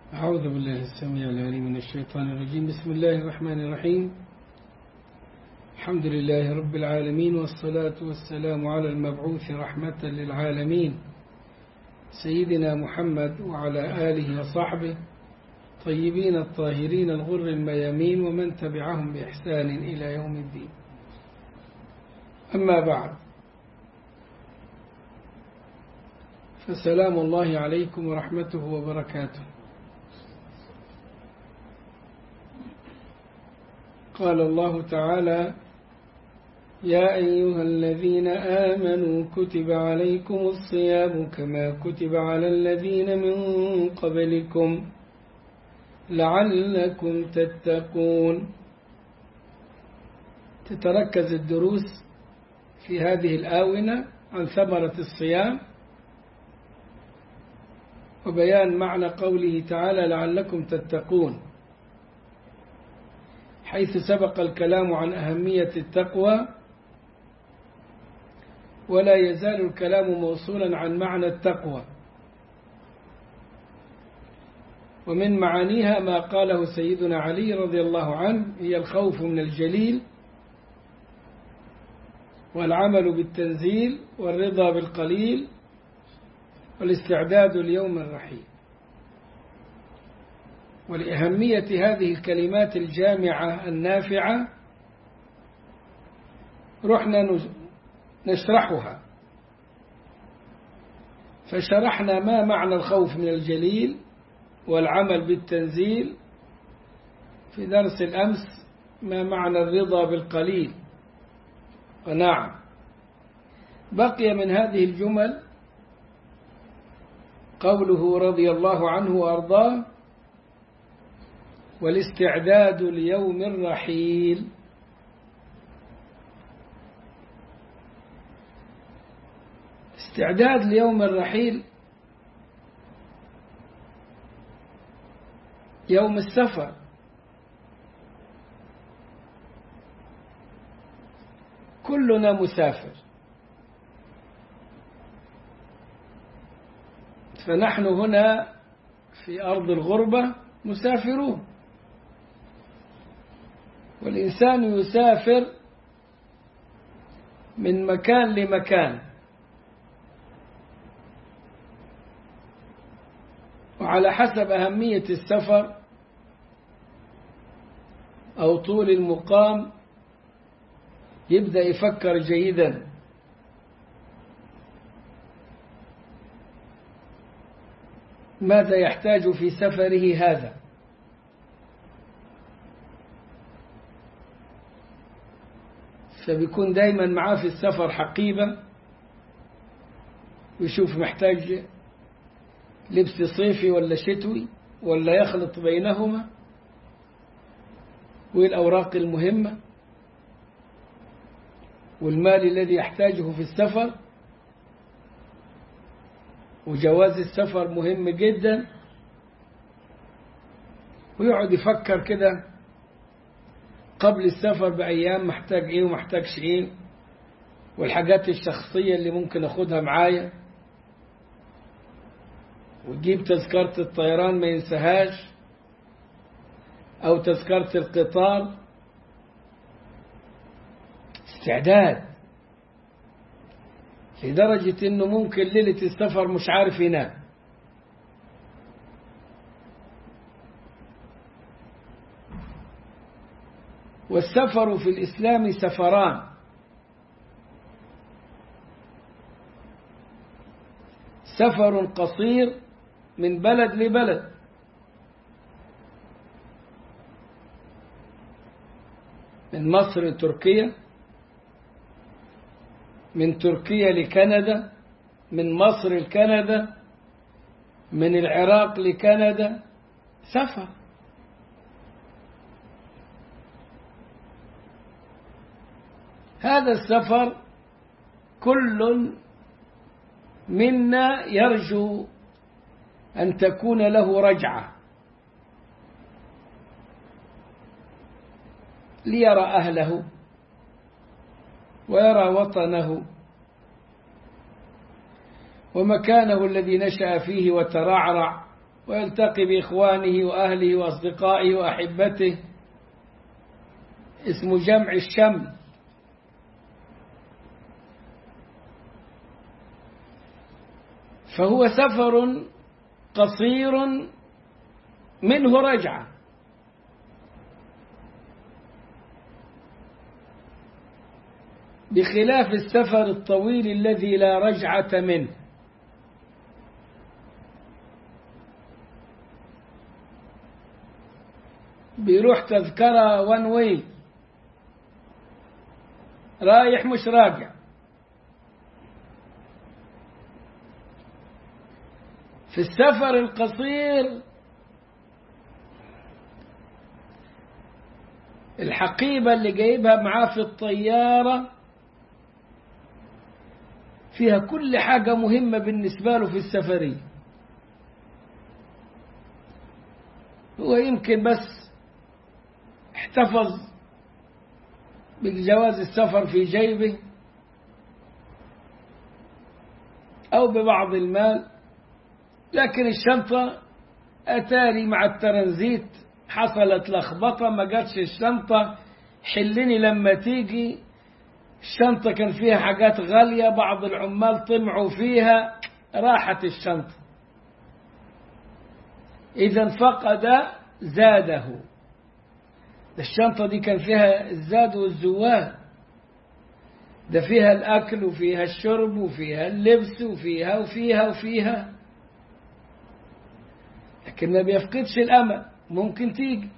أعوذ بالله السميع العليم من الشيطان الرجيم بسم الله الرحمن الرحيم الحمد لله رب العالمين والصلاة والسلام على المبعوث رحمة للعالمين سيدنا محمد وعلى آله وصحبه طيبين الطاهرين الغر الميامين ومن تبعهم بإحسان إلى يوم الدين أما بعد فسلام الله عليكم ورحمته وبركاته قال الله تعالى يا أيها الذين آمنوا كتب عليكم الصيام كما كتب على الذين من قبلكم لعلكم تتقون تتركز الدروس في هذه الآونة عن ثمرة الصيام وبيان معنى قوله تعالى لعلكم تتقون حيث سبق الكلام عن أهمية التقوى ولا يزال الكلام موصولا عن معنى التقوى ومن معانيها ما قاله سيدنا علي رضي الله عنه هي الخوف من الجليل والعمل بالتنزيل والرضا بالقليل والاستعداد ليوم الرحيل ولأهمية هذه الكلمات الجامعة النافعة رحنا نشرحها فشرحنا ما معنى الخوف من الجليل والعمل بالتنزيل في درس الأمس ما معنى الرضا بالقليل ونعم بقي من هذه الجمل قوله رضي الله عنه وأرضاه والاستعداد ليوم الرحيل استعداد ليوم الرحيل يوم السفر كلنا مسافر فنحن هنا في أرض الغربة مسافرون والإنسان يسافر من مكان لمكان وعلى حسب أهمية السفر أو طول المقام يبدأ يفكر جيدا ماذا يحتاج في سفره هذا فبيكون دايما معاه في السفر حقيبة ويشوف محتاج لبس صيفي ولا شتوي ولا يخلط بينهما والأوراق المهمة والمال الذي يحتاجه في السفر وجواز السفر مهم جدا ويقعد يفكر كده قبل السفر بأيام محتاج إيه ومحتاجش إيه والحاجات الشخصية اللي ممكن أخدها معايا وتجيب تذكرة الطيران ما ينساهاش أو تذكرة القطار استعداد لدرجة إنه ممكن ليلة السفر مش عارف ينام والسفر في الإسلام سفران سفر قصير من بلد لبلد من مصر لتركيا من تركيا لكندا من مصر لكندا من العراق لكندا سفر هذا السفر كل منا يرجو أن تكون له رجعة ليرى أهله ويرى وطنه ومكانه الذي نشأ فيه وترعرع ويلتقي بإخوانه وأهله وأصدقائه وأحبته اسمه جمع الشمل فهو سفر قصير منه رجعة بخلاف السفر الطويل الذي لا رجعة منه بيروح تذكرة وان واي رايح مش راجع في السفر القصير الحقيبة اللي جايبها معاه في الطيارة فيها كل حاجة مهمة بالنسبة له في السفرية هو يمكن بس احتفظ بجواز السفر في جيبه أو ببعض المال لكن الشنطة أتاري مع الترانزيت حصلت لخبطة ما جاتش الشنطة حلني لما تيجي الشنطة كان فيها حاجات غالية بعض العمال طمعوا فيها راحت الشنطة إذا فقد زاده الشنطة دي كان فيها الزاد والزواد ده فيها الأكل وفيها الشرب وفيها اللبس وفيها وفيها وفيها لكن ما بيفقدش الأمل ممكن تيجي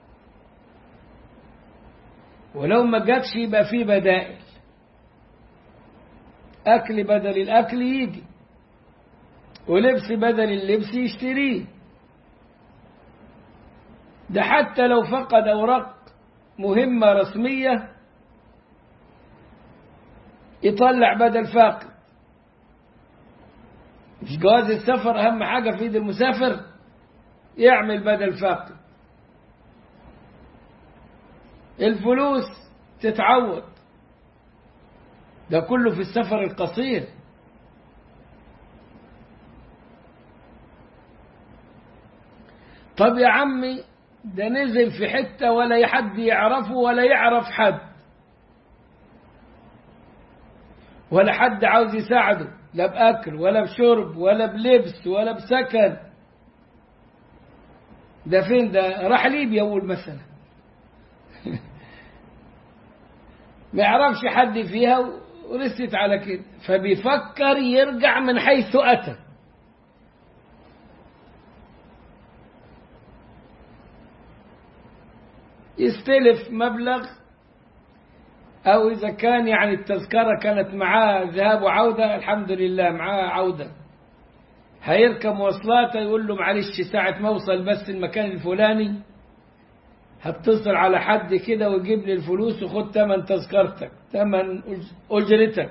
ولو ما جاتش يبقى في بدائل أكل بدل الأكل يجي ولبس بدل اللبس يشتريه ده حتى لو فقد أوراق مهمة رسمية يطلع بدل فاقد مش جواز السفر أهم حاجة في إيد المسافر يعمل بدل فاقد الفلوس تتعوض ده كله في السفر القصير طب يا عمي ده نزل في حتة ولا حد يعرفه ولا يعرف حد ولا حد عاوز يساعده لا بأكل ولا بشرب ولا بلبس ولا بسكن ده فين ده راح ليبيا أول مثلا ما يعرفش حد فيها ورست على كده فبيفكر يرجع من حيث أتى يستلف مبلغ أو إذا كان يعني التذكرة كانت معاه ذهاب وعودة الحمد لله معاه عودة هيركب مواصلات يقول له معلش ساعة ما أوصل بس المكان الفلاني هتصل على حد كده ويجيب لي الفلوس وخد تمن تذكرتك تمن أجرتك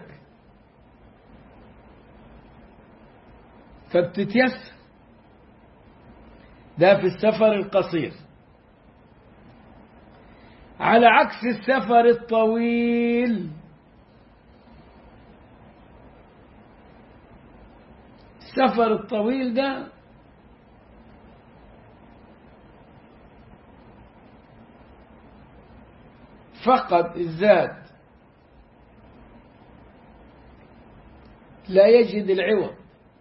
فبتتيسر ده في السفر القصير على عكس السفر الطويل السفر الطويل ده فقد الزاد لا يجد العوض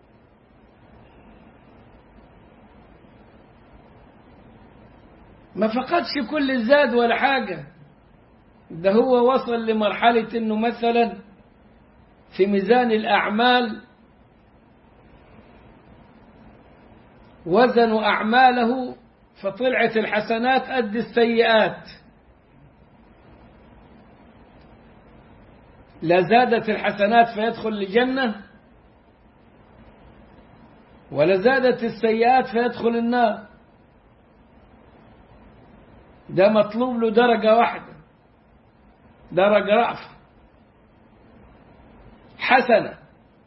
ما فقدش كل الزاد ولا حاجة ده هو وصل لمرحلة انه مثلا في ميزان الأعمال وزنوا أعماله فطلعت الحسنات قد السيئات لا زادت الحسنات فيدخل الجنة ولا زادت السيئات فيدخل النار ده مطلوب له درجة واحدة درجة رأفة حسنة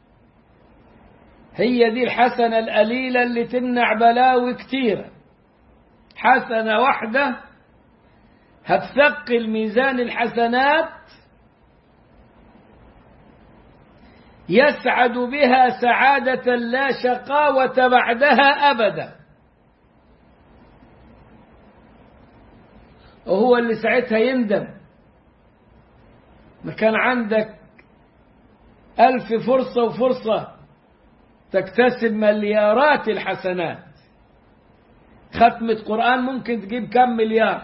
هي دي الحسنة القليلة اللي تمنع بلاوي كتيرة حسنة واحدة هتثقل ميزان الحسنات يسعد بها سعادة لا شقاوة بعدها أبدا وهو اللي ساعتها يندم ما كان عندك ألف فرصة وفرصة تكتسب مليارات الحسنات ختمة قرآن ممكن تجيب كم مليار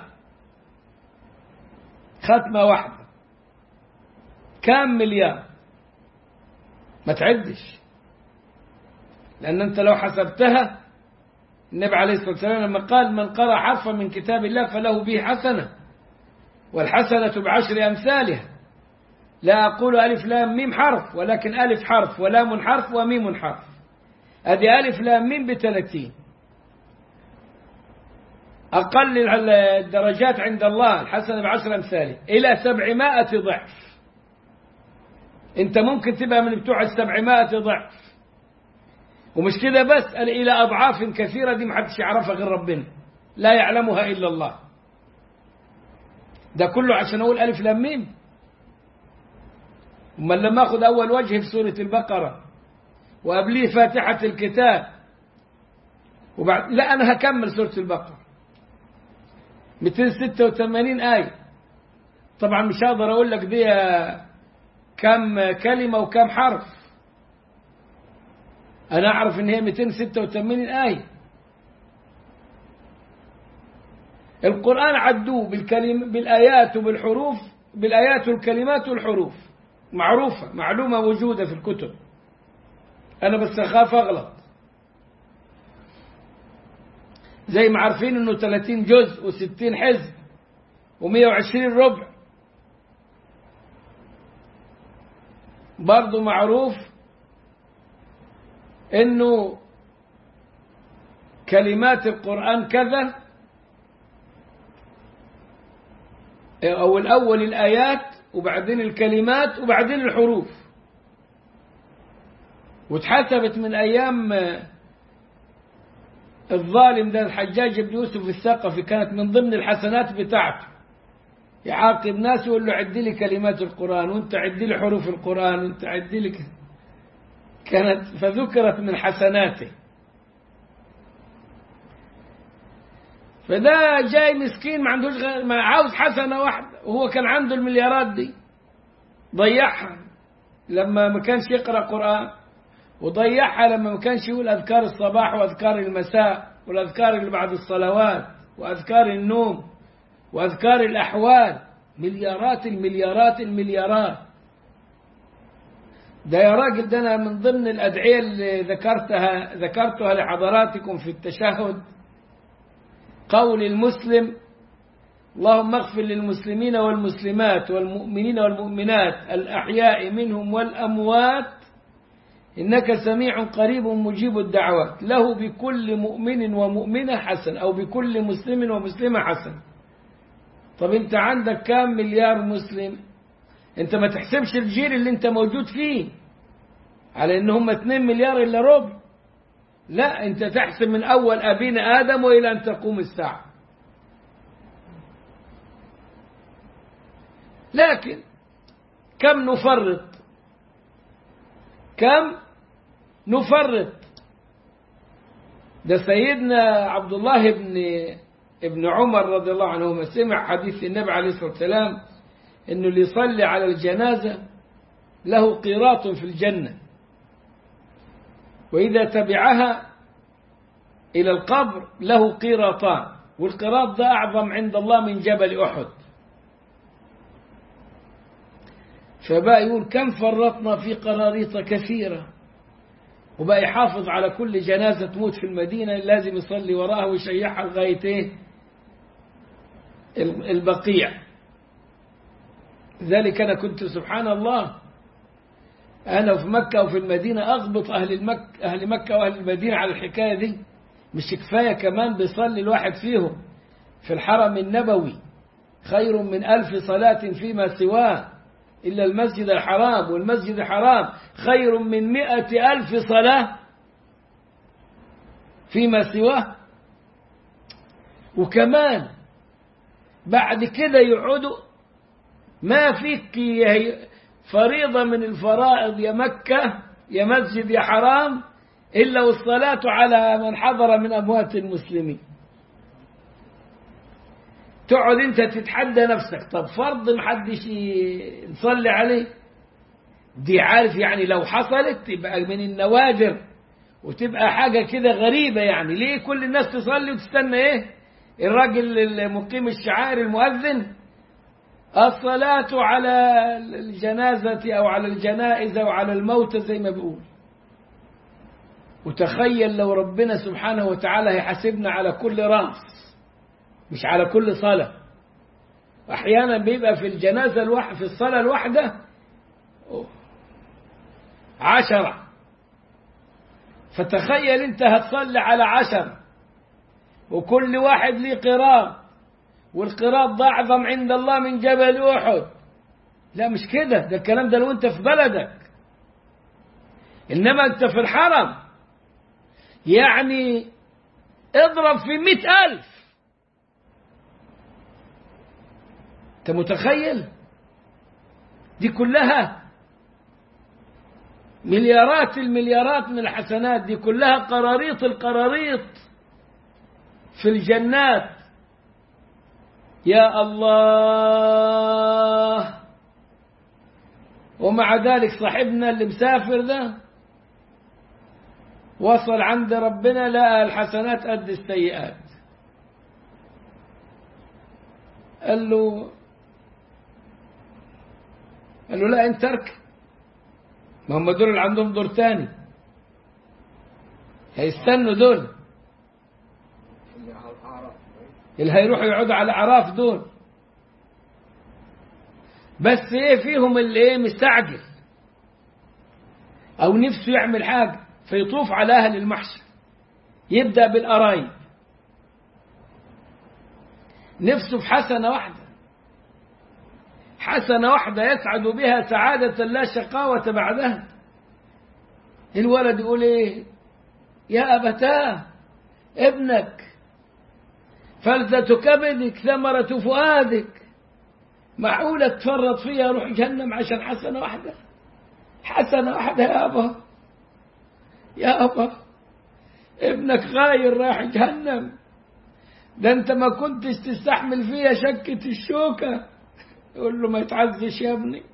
ختمة واحدة كم مليار ما تعدش لأن أنت لو حسبتها النبي عليه الصلاة والسلام لما قال من قرأ حرفا من كتاب الله فله به حسنة والحسنة بعشر أمثالها لا أقول ألف لام ميم حرف ولكن ألف حرف ولام حرف وميم حرف أدي ألف لام ميم بثلاثين أقل الدرجات عند الله الحسنة بعشر أمثاله إلى سبعمائة ضعف أنت ممكن تبقى من بتوع السبعمائة ضعف ومش كده بس قال إلى أضعاف كثيرة دي محدش يعرفها غير ربنا لا يعلمها إلا الله ده كله عشان أقول ألف لام ميم أما لما أخذ أول وجه في سورة البقرة وقبليه فاتحة الكتاب وبعد لا أنا هكمل سورة البقرة 286 آية طبعا مش هقدر أقول لك دي كم كلمة وكم حرف أنا أعرف إن هي 286 آية القرآن عدوه بالكلم بالآيات وبالحروف بالآيات والكلمات والحروف معروفة معلومة موجودة في الكتب أنا بس أخاف أغلط زي ما عارفين إنه 30 جزء و60 حزب و120 ربع برضو معروف إنه كلمات القرآن كذا أو الأول الآيات وبعدين الكلمات وبعدين الحروف واتحسبت من أيام الظالم ده الحجاج بن يوسف الثقفي كانت من ضمن الحسنات بتاعته يعاقب ناس يقول له عد لي كلمات القرآن وانت عد لي حروف القرآن وانت عد لي كانت فذكرت من حسناته فده جاي مسكين ما عندوش غير ما عاوز حسنة واحدة وهو كان عنده المليارات دي ضيعها لما ما كانش يقرأ قرآن وضيعها لما ما كانش يقول أذكار الصباح وأذكار المساء والأذكار اللي بعد الصلوات وأذكار النوم وأذكار الأحوال مليارات المليارات المليارات ده يا راجل ده أنا من ضمن الأدعية اللي ذكرتها ذكرتها لحضراتكم في التشهد قول المسلم اللهم اغفر للمسلمين والمسلمات والمؤمنين والمؤمنات الأحياء منهم والأموات إنك سميع قريب مجيب الدعوات له بكل مؤمن ومؤمنة حسن أو بكل مسلم ومسلمة حسن طب أنت عندك كام مليار مسلم أنت ما تحسبش الجيل اللي أنت موجود فيه على إن هم 2 مليار إلا ربع لا أنت تحسب من أول أبينا آدم وإلى أن تقوم الساعة لكن كم نفرط كم نفرط ده سيدنا عبد الله بن ابن عمر رضي الله عنهما سمع حديث النبي عليه الصلاة والسلام انه اللي يصلي على الجنازة له قيراط في الجنة وإذا تبعها إلى القبر له قيراطان والقيراط ده أعظم عند الله من جبل أحد فبقى يقول كم فرطنا في قراريط كثيرة وبقى يحافظ على كل جنازة تموت في المدينة لازم يصلي وراها ويشيعها لغاية ايه البقيع ذلك أنا كنت سبحان الله أنا في مكة وفي المدينة أغبط أهل, المك أهل مكة وأهل المدينة على الحكاية دي مش كفاية كمان بيصلي الواحد فيهم في الحرم النبوي خير من ألف صلاة فيما سواه إلا المسجد الحرام والمسجد الحرام خير من مئة ألف صلاة فيما سواه وكمان بعد كده يقعدوا ما فيك فريضة من الفرائض يا مكة يا مسجد يا حرام إلا والصلاة على من حضر من أموات المسلمين تقعد انت تتحدى نفسك طب فرض محدش يصلي عليه دي عارف يعني لو حصلت تبقى من النوادر وتبقى حاجة كده غريبة يعني ليه كل الناس تصلي وتستنى ايه الراجل المقيم الشعائر المؤذن الصلاة على الجنازة أو على الجنائز أو على الموتى زي ما بيقول وتخيل لو ربنا سبحانه وتعالى هيحاسبنا على كل رأس مش على كل صلاة أحيانا بيبقى في الجنازة الواحد في الصلاة الواحدة عشرة فتخيل انت هتصلي على عشرة وكل واحد ليه قراط والقراط ده أعظم عند الله من جبل أحد لا مش كده ده الكلام ده لو انت في بلدك إنما انت في الحرم يعني اضرب في مئة ألف انت متخيل دي كلها مليارات المليارات من الحسنات دي كلها قراريط القراريط في الجنات يا الله ومع ذلك صاحبنا اللي مسافر ده وصل عند ربنا لقى الحسنات قد السيئات قال له قال له لا انت اركب ما هم دول اللي عندهم دور تاني هيستنوا دول اللي هيروحوا يقعدوا على الاعراف دول بس ايه فيهم اللي ايه مستعجل او نفسه يعمل حاجه فيطوف على اهل المحشر يبدا بالقرايب نفسه في حسنه واحده حسنه واحده يسعد بها سعاده لا شقاوه بعدها الولد يقول ايه يا ابتاه ابنك فلذة كبدك ثمرة فؤادك معقولة تفرط فيها روح جهنم عشان حسنة واحدة حسنة واحدة يا أبا يا أبا ابنك غاير رايح جهنم ده انت ما كنتش تستحمل فيها شكة الشوكة يقول له ما يتعزش يا ابني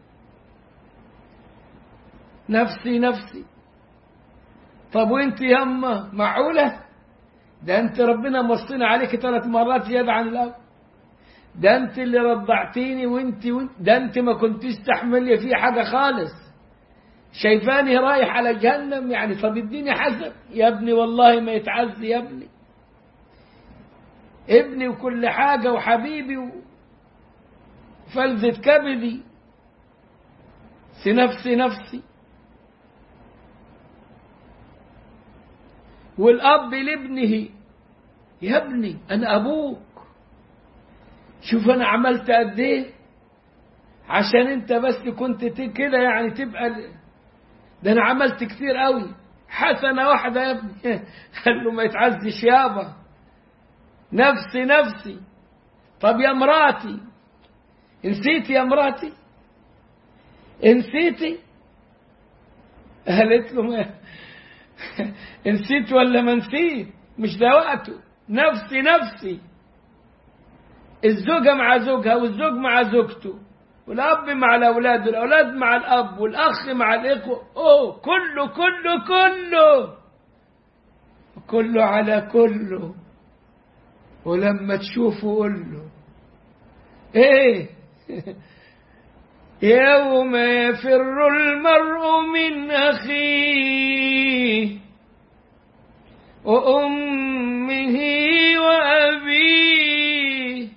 نفسي نفسي طب وانت يما معقولة ده انت ربنا موصينا عليك ثلاث مرات زيادة عن الأول ده انت اللي رضعتيني وانت, وانت ده انت ما كنتش تحملي فيه حاجة خالص شايفاني رايح على جهنم يعني طب اديني حسب يا ابني والله ما يتعز يا ابني ابني وكل حاجة وحبيبي وفلذة كبدي نفسي نفسي والأب لابنه يا ابني أنا أبوك شوف أنا عملت قد إيه عشان أنت بس كنت كده يعني تبقى ده أنا عملت كتير قوي حسنة واحدة يا ابني قال له ما يتعزش يابا نفسي نفسي طب يا مراتي نسيتي يا مراتي نسيتي قالت له ما نسيت ولا ما نسيت مش ده وقته نفسي نفسي الزوجة مع زوجها والزوج مع زوجته والأب مع الأولاد والأولاد مع الأب والأخ مع الإخوة أوه كله كله كله كله على كله ولما تشوفه قول له إيه يوم يفر المرء من أخيه وأمه وأبيه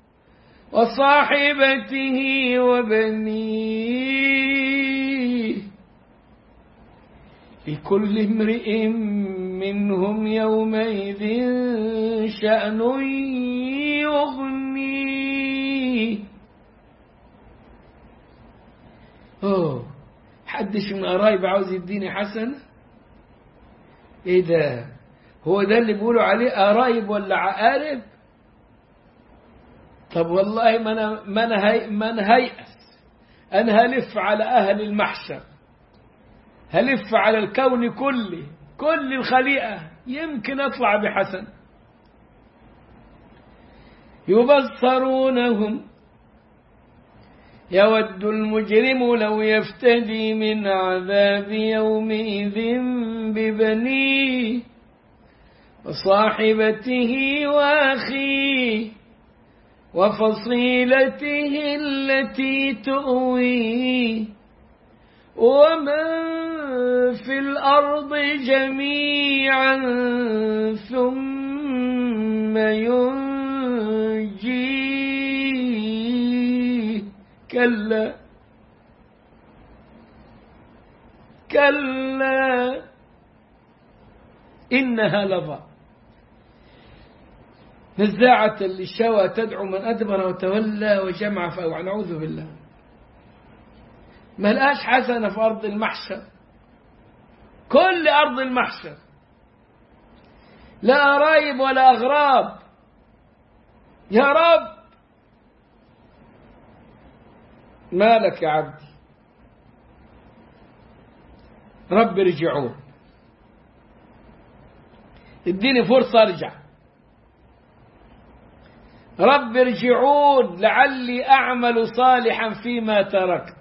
وصاحبته وبنيه لكل امرئ منهم يومئذ شأن يغنيه أوه حدش من قرايب عاوز يديني حسنة ايه ده هو ده اللي بيقولوا عليه قرايب ولا عقارب طب والله ما انا ما انا هي ما انا هيأس انا هلف على اهل المحشر هلف على الكون كله كل الخليقة يمكن اطلع بحسن يبصرونهم يود المجرم لو يفتدي من عذاب يومئذ ببنيه وصاحبته واخيه وفصيلته التي تؤويه ومن في الأرض جميعا ثم ينجيه كلا كلا إنها لظى نزاعة للشوى تدعو من أدبر وتولى وجمع فأوعى نعوذ بالله ما لقاش حسنة في أرض المحشر كل أرض المحشر لا قرايب ولا أغراب يا رب مالك يا عبدي رب ارجعون اديني فرصة ارجع رب ارجعون لعلي أعمل صالحا فيما تركت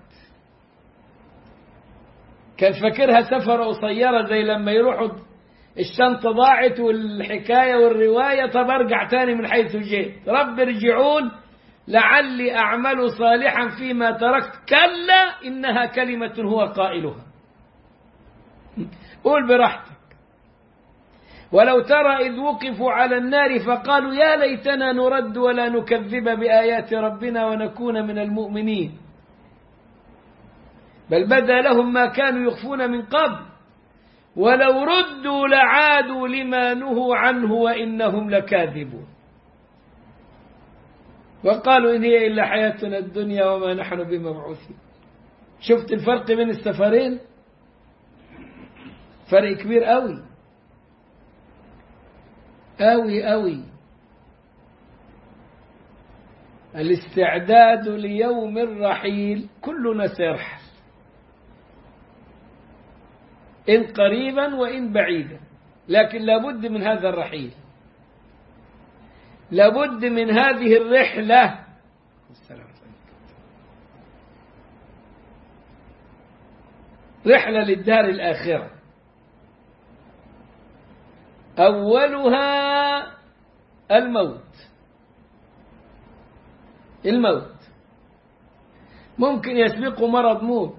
كان فاكرها سفر قصيرة زي لما يروحوا الشنطة ضاعت والحكاية والرواية طب ارجع تاني من حيث جئت رب ارجعون لعلي أعمل صالحا فيما تركت كلا إنها كلمة هو قائلها قول براحتك ولو ترى إذ وقفوا على النار فقالوا يا ليتنا نرد ولا نكذب بآيات ربنا ونكون من المؤمنين بل بدا لهم ما كانوا يخفون من قبل ولو ردوا لعادوا لما نهوا عنه وإنهم لكاذبون وقالوا إن هي إلا حياتنا الدنيا وما نحن بمبعوثين شفت الفرق بين السفرين فرق كبير قوي قوي قوي الاستعداد ليوم الرحيل كلنا سيرحل إن قريبا وإن بعيدا لكن لابد من هذا الرحيل لابد من هذه الرحلة رحلة للدار الآخرة أولها الموت الموت ممكن يسبقه مرض موت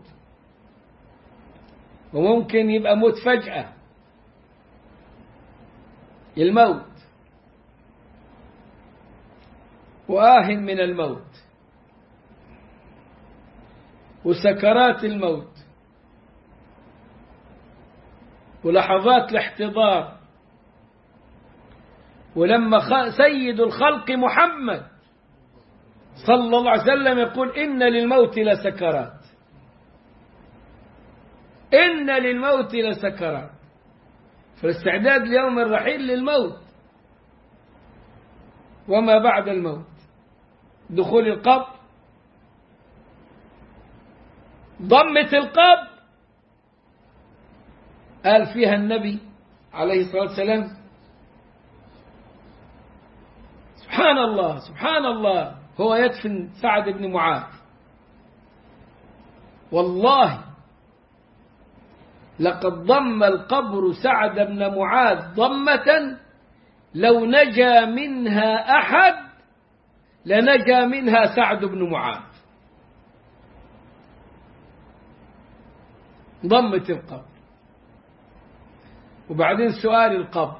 وممكن يبقى موت فجأة الموت وآه من الموت وسكرات الموت ولحظات الاحتضار ولما سيد الخلق محمد صلى الله عليه وسلم يقول إن للموت لسكرات إن للموت لسكرات فالاستعداد ليوم الرحيل للموت وما بعد الموت دخول القبر ضمة القبر قال فيها النبي عليه الصلاة والسلام سبحان الله سبحان الله هو يدفن سعد بن معاذ والله لقد ضم القبر سعد بن معاذ ضمة لو نجا منها أحد لنجا منها سعد بن معاذ ضمة القبر وبعدين سؤال القبر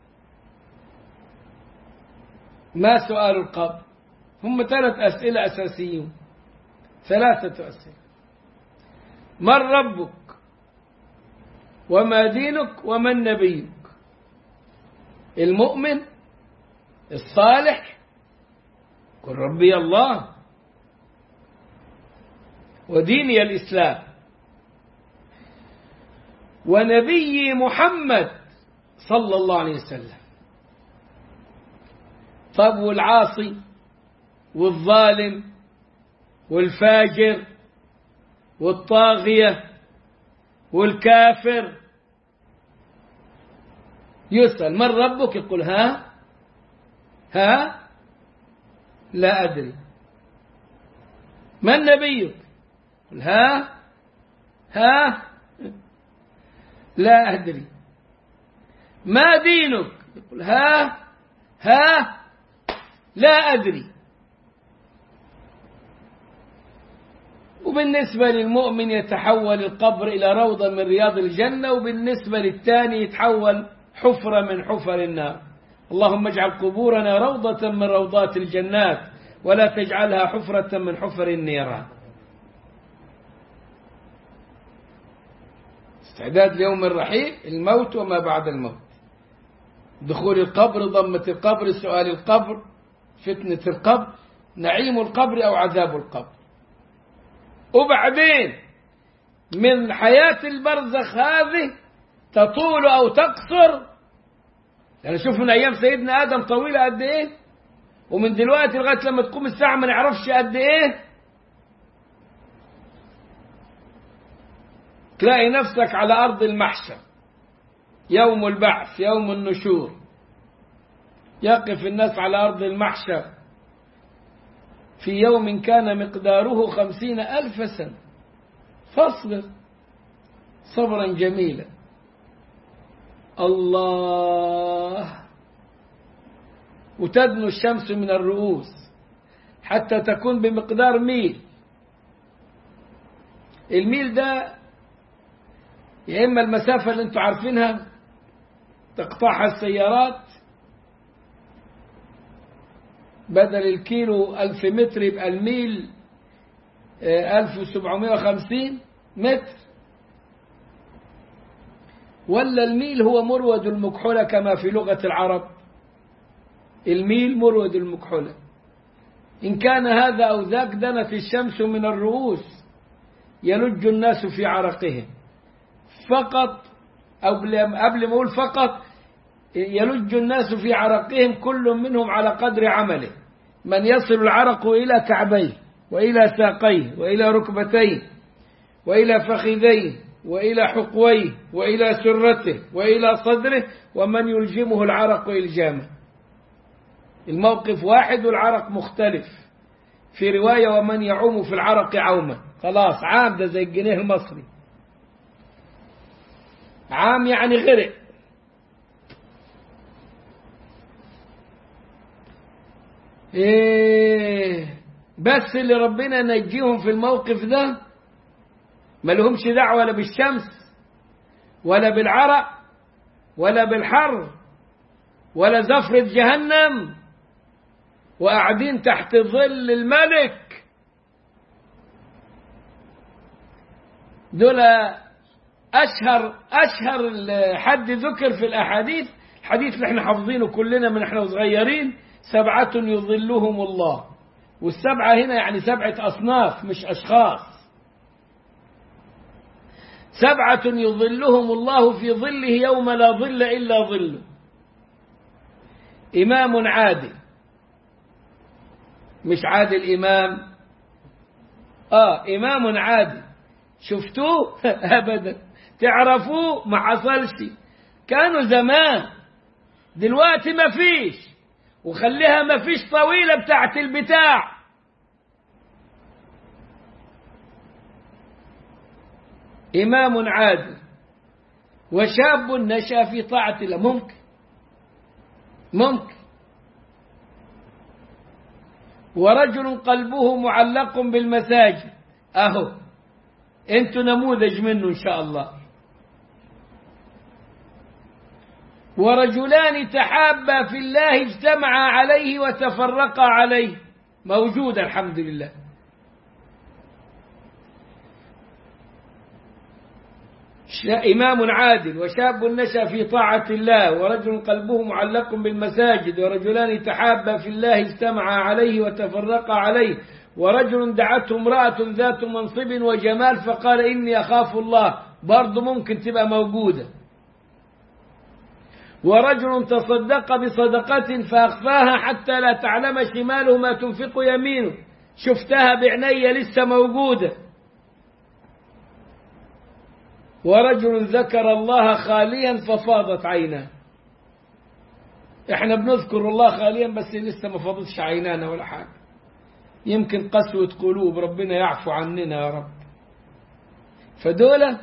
ما سؤال القبر هم ثلاث أسئلة أساسيون ثلاثة أسئلة من ربك وما دينك ومن نبيك المؤمن الصالح قل ربي الله وديني الإسلام ونبي محمد صلى الله عليه وسلم طب والعاصي والظالم والفاجر والطاغية والكافر يسأل من ربك يقول ها ها لا أدري من نبيك قل ها ها لا أدري ما دينك يقول ها ها لا أدري وبالنسبة للمؤمن يتحول القبر إلى روضة من رياض الجنة وبالنسبة للثاني يتحول حفرة من حفر النار اللهم اجعل قبورنا روضة من روضات الجنات ولا تجعلها حفرة من حفر النيران استعداد ليوم الرحيل الموت وما بعد الموت دخول القبر ضمة القبر سؤال القبر فتنة القبر نعيم القبر أو عذاب القبر وبعدين من حياة البرزخ هذه تطول أو تقصر يعني شوف من أيام سيدنا آدم طويلة قد إيه ومن دلوقتي لغاية لما تقوم الساعة ما نعرفش قد إيه تلاقي نفسك على أرض المحشر يوم البعث يوم النشور يقف الناس على أرض المحشر في يوم كان مقداره خمسين ألف سنة فاصبر صبرا جميلا الله وتدنو الشمس من الرؤوس حتى تكون بمقدار ميل الميل ده يا إما المسافة اللي انتم عارفينها تقطعها السيارات بدل الكيلو ألف متر يبقى الميل ألف وسبعمائة وخمسين متر ولا الميل هو مرود المكحلة كما في لغة العرب الميل مرود المكحلة إن كان هذا أو ذاك دنت الشمس من الرؤوس يلج الناس في عرقهم فقط أو قبل ما أقول فقط يلج الناس في عرقهم كل منهم على قدر عمله من يصل العرق إلى كعبيه وإلى ساقيه وإلى ركبتيه وإلى فخذيه وإلى حقويه وإلى سرته وإلى صدره ومن يلجمه العرق إلجامه الموقف واحد والعرق مختلف في رواية ومن يعوم في العرق عوما خلاص عام ده زي الجنيه المصري عام يعني غرق إيه بس اللي ربنا نجيهم في الموقف ده ما لهمش دعوة ولا بالشمس ولا بالعرق ولا بالحر ولا زفرة جهنم وقاعدين تحت ظل الملك دول أشهر أشهر حد ذكر في الأحاديث الحديث اللي احنا حافظينه كلنا من احنا صغيرين سبعة يظلهم الله والسبعة هنا يعني سبعة أصناف مش أشخاص سبعة يظلهم الله في ظله يوم لا ظل إلا ظله إمام عادل مش عادل إمام آه إمام عادل شفتوه أبدا تعرفوه ما حصلش كانوا زمان دلوقتي ما فيش وخليها ما فيش طويلة بتاعت البتاع إمام عادل وشاب نشأ في طاعة الله ممكن ممكن ورجل قلبه معلق بالمساجد أهو أنتوا نموذج منه إن شاء الله ورجلان تحابا في الله اجتمعا عليه وتفرقا عليه موجود الحمد لله إمام عادل وشاب نشأ في طاعة الله ورجل قلبه معلق بالمساجد ورجلان تحابا في الله اجتمعا عليه وتفرقا عليه ورجل دعته امرأة ذات منصب وجمال فقال إني أخاف الله برضه ممكن تبقى موجودة ورجل تصدق بصدقة فأخفاها حتى لا تعلم شماله ما تنفق يمينه شفتها بعيني لسه موجودة ورجل ذكر الله خاليا ففاضت عيناه احنا بنذكر الله خاليا بس لسه ما فاضتش عينانا ولا حاجة يمكن قسوة قلوب ربنا يعفو عننا يا رب فدول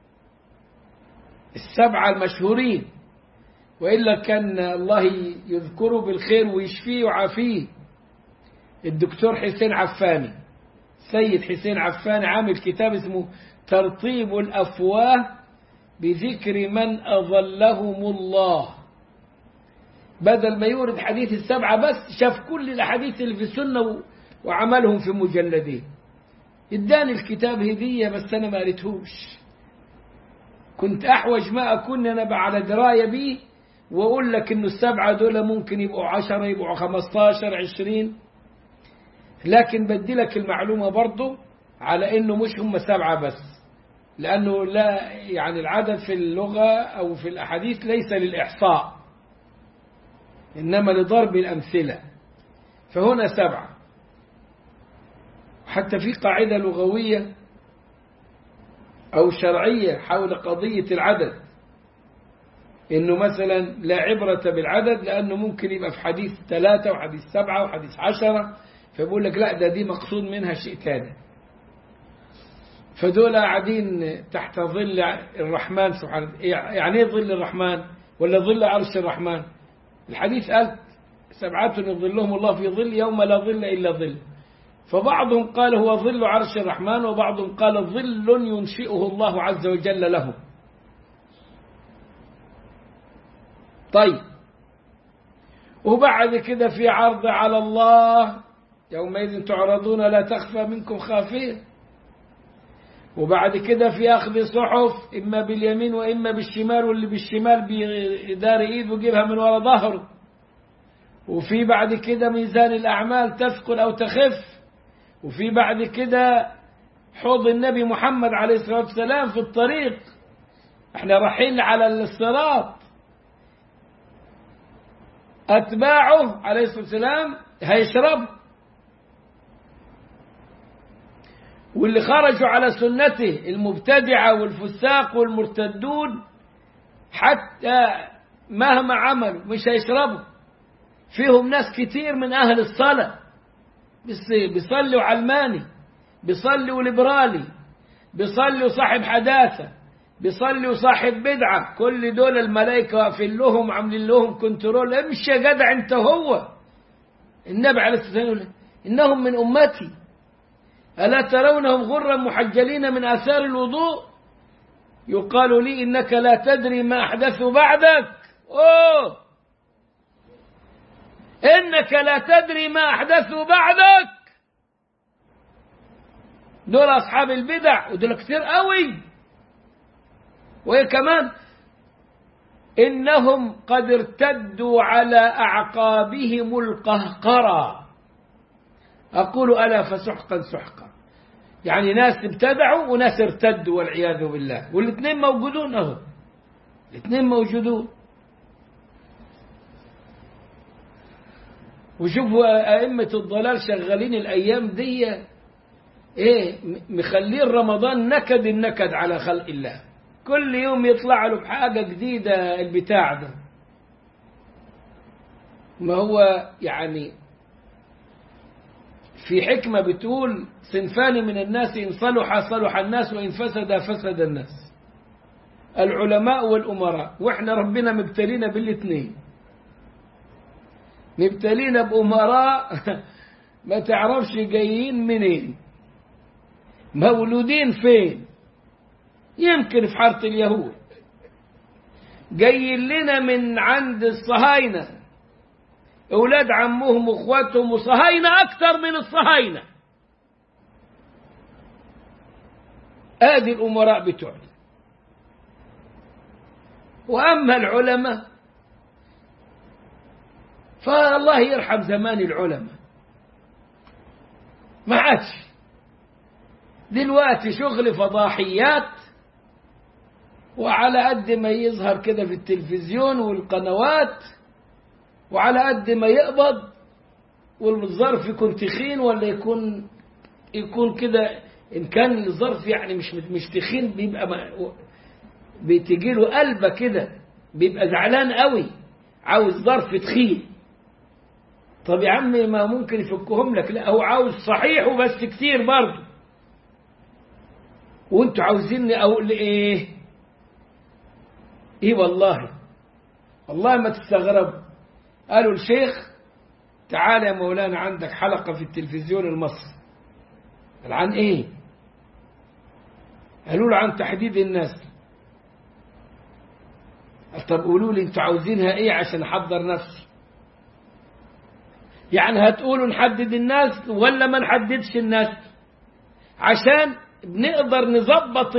السبعة المشهورين وإلا كان الله يذكره بالخير ويشفيه ويعافيه الدكتور حسين عفاني سيد حسين عفاني عامل كتاب اسمه ترطيب الأفواه بذكر من أظلهم الله بدل ما يورد حديث السبعة بس شاف كل الأحاديث اللي في السنة وعملهم في مجلدين اداني الكتاب هدية بس أنا ما قريتهوش كنت أحوج ما أكون أنا على دراية بيه وأقول لك إنه السبعة دول ممكن يبقوا عشرة يبقوا خمستاشر عشرين لكن بدي لك المعلومة برضو على إنه مش هم سبعة بس لأنه لا يعني العدد في اللغة أو في الأحاديث ليس للإحصاء إنما لضرب الأمثلة فهنا سبعة حتى في قاعدة لغوية أو شرعية حول قضية العدد إنه مثلا لا عبرة بالعدد لأنه ممكن يبقى في حديث ثلاثة وحديث سبعة وحديث عشرة فبقول لك لا ده دي مقصود منها شيء ثاني فدول قاعدين تحت ظل الرحمن سبحانه يعني ايه ظل الرحمن ولا ظل عرش الرحمن الحديث قال سبعة يظلهم الله في ظل يوم لا ظل إلا ظل فبعضهم قال هو ظل عرش الرحمن وبعضهم قال ظل ينشئه الله عز وجل له طيب وبعد كده في عرض على الله يومئذ تعرضون لا تخفى منكم خافية وبعد كده في أخذ صحف إما باليمين وإما بالشمال واللي بالشمال بيدار إيد ويجيبها من وراء ظهره وفي بعد كده ميزان الأعمال تثقل أو تخف وفي بعد كده حوض النبي محمد عليه الصلاة والسلام في الطريق احنا رايحين على الصراط أتباعه عليه الصلاة والسلام هيشرب واللي خرجوا على سنته المبتدعة والفساق والمرتدون حتى مهما عملوا مش هيشربوا فيهم ناس كتير من أهل الصلاة بيصلوا علماني بيصلوا ليبرالي بيصلوا صاحب حداثة بيصلوا صاحب بدعة كل دول الملائكة واقفين لهم عاملين لهم كنترول امشي يا جدع انت هو النبي عليه الصلاة والسلام إنهم من أمتي ألا ترونهم غرا محجلين من آثار الوضوء يقال لي إنك لا تدري ما أحدثوا بعدك أوه إنك لا تدري ما أحدثوا بعدك دول أصحاب البدع ودول كتير قوي وهي كمان إنهم قد ارتدوا على أعقابهم القهقرة أقول ألا فسحقا سحقا يعني ناس ابتدعوا وناس ارتدوا والعياذ بالله والاثنين موجودون أهو الاثنين موجودون وشوفوا أئمة الضلال شغالين الأيام دي إيه مخلين رمضان نكد النكد على خلق الله كل يوم يطلع له بحاجة جديدة البتاع ده ما هو يعني في حكمة بتقول صنفان من الناس إن صلح صلح الناس وإن فسد فسد الناس العلماء والأمراء وإحنا ربنا مبتلينا بالاثنين مبتلينا بأمراء ما تعرفش جايين منين مولودين فين يمكن في حارة اليهود جايين لنا من عند الصهاينة أولاد عمهم وأخواتهم وصهاينة أكثر من الصهاينة آدي الأمراء بتوعنا وأما العلماء فالله يرحم زمان العلماء ما عادش دلوقتي شغل فضاحيات وعلى قد ما يظهر كده في التلفزيون والقنوات وعلى قد ما يقبض والظرف يكون تخين ولا يكون يكون كده ان كان الظرف يعني مش مش تخين بيبقى بتجي له قلبه كده بيبقى زعلان قوي عاوز ظرف تخين طب يا عمي ما ممكن يفكهم لك لا هو عاوز صحيح وبس كتير برضه وانتوا عاوزيني اقول ايه ايه والله والله ما تستغرب قالوا الشيخ تعال يا مولانا عندك حلقة في التلفزيون المصري قال عن ايه قالوا له عن تحديد النسل قال طب قولوا لي انتوا عاوزينها ايه عشان احضر نفسي يعني هتقولوا نحدد الناس ولا ما نحددش الناس عشان بنقدر نظبط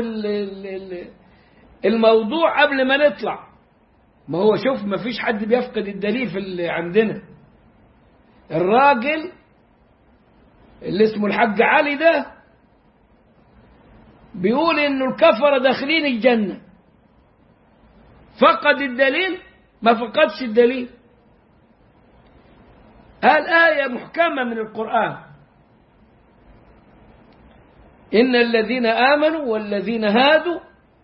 الموضوع قبل ما نطلع ما هو شوف ما فيش حد بيفقد الدليل في اللي عندنا الراجل اللي اسمه الحاج علي ده بيقول انه الكفره داخلين الجنه فقد الدليل ما فقدش الدليل قال آية محكمة من القرآن إن الذين آمنوا والذين هادوا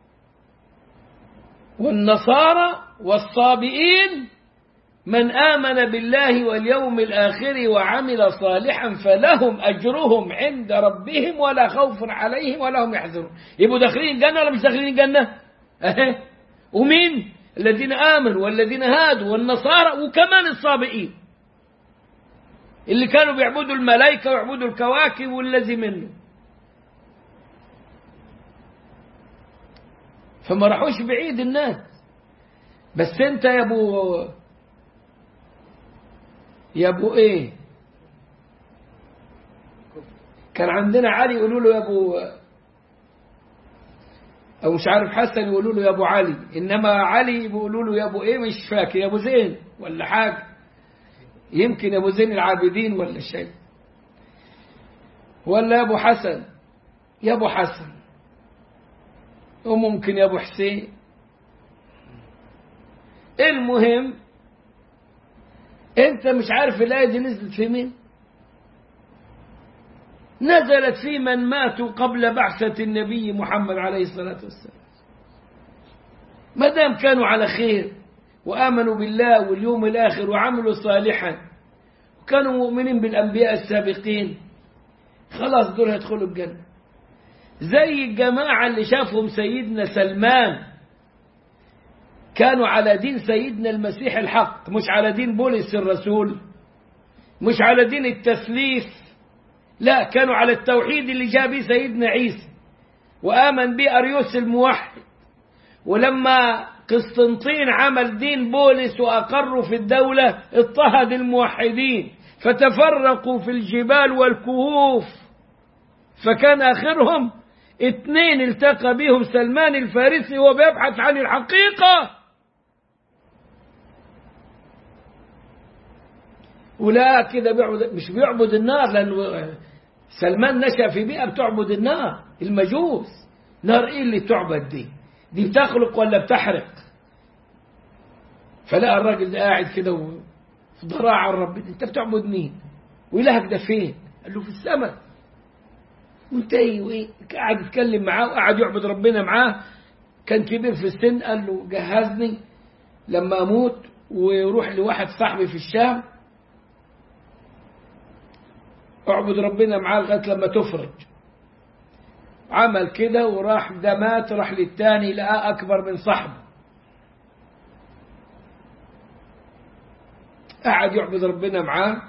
والنصارى والصابئين من آمن بالله واليوم الآخر وعمل صالحا فلهم أجرهم عند ربهم ولا خوف عليهم ولا هم يحزنون يبقوا داخلين الجنة ولا مش داخلين الجنة أهي ومين الذين آمنوا والذين هادوا والنصارى وكمان الصابئين اللي كانوا بيعبدوا الملائكة ويعبدوا الكواكب والذي منه فما راحوش بعيد الناس بس انت يا ابو يا ابو ايه كان عندنا علي يقولوا له يا ابو او مش عارف حسن يقولوا له يا ابو علي انما علي بيقولوا له يا ابو ايه مش فاكر يا ابو زين ولا حاجه يمكن ابو زين العابدين ولا شيء ولا يا ابو حسن يا ابو حسن وممكن يا ابو حسين المهم انت مش عارف الايه دي نزلت في مين نزلت في من ماتوا قبل بعثة النبي محمد عليه الصلاة والسلام ما دام كانوا على خير وآمنوا بالله واليوم الآخر وعملوا صالحا وكانوا مؤمنين بالأنبياء السابقين خلاص دول هيدخلوا الجنة زي الجماعة اللي شافهم سيدنا سلمان كانوا على دين سيدنا المسيح الحق مش على دين بولس الرسول مش على دين التثليث لا كانوا على التوحيد اللي جاء به سيدنا عيسى وآمن به أريوس الموحد ولما قسطنطين عمل دين بولس وأقروا في الدولة اضطهد الموحدين فتفرقوا في الجبال والكهوف فكان آخرهم اثنين التقى بهم سلمان الفارسي وهو بيبحث عن الحقيقة ولا كده بيعبد مش بيعبد النار لأنه سلمان نشأ في بيئة بتعبد النار المجوس نار ايه اللي تعبد دي دي بتخلق ولا بتحرق فلقى الراجل ده قاعد كده في ضراعة الرب انت بتعبد مين وإلهك ده فين قال له في السماء وانت ايه وايه قاعد يتكلم معاه وقعد يعبد ربنا معاه كان كبير في السن قال له جهزني لما اموت ويروح لواحد صاحبي في الشام اعبد ربنا معاه لغايه لما تفرج عمل كده وراح ده مات راح للتاني لقاه اكبر من صاحبه قعد يعبد ربنا معاه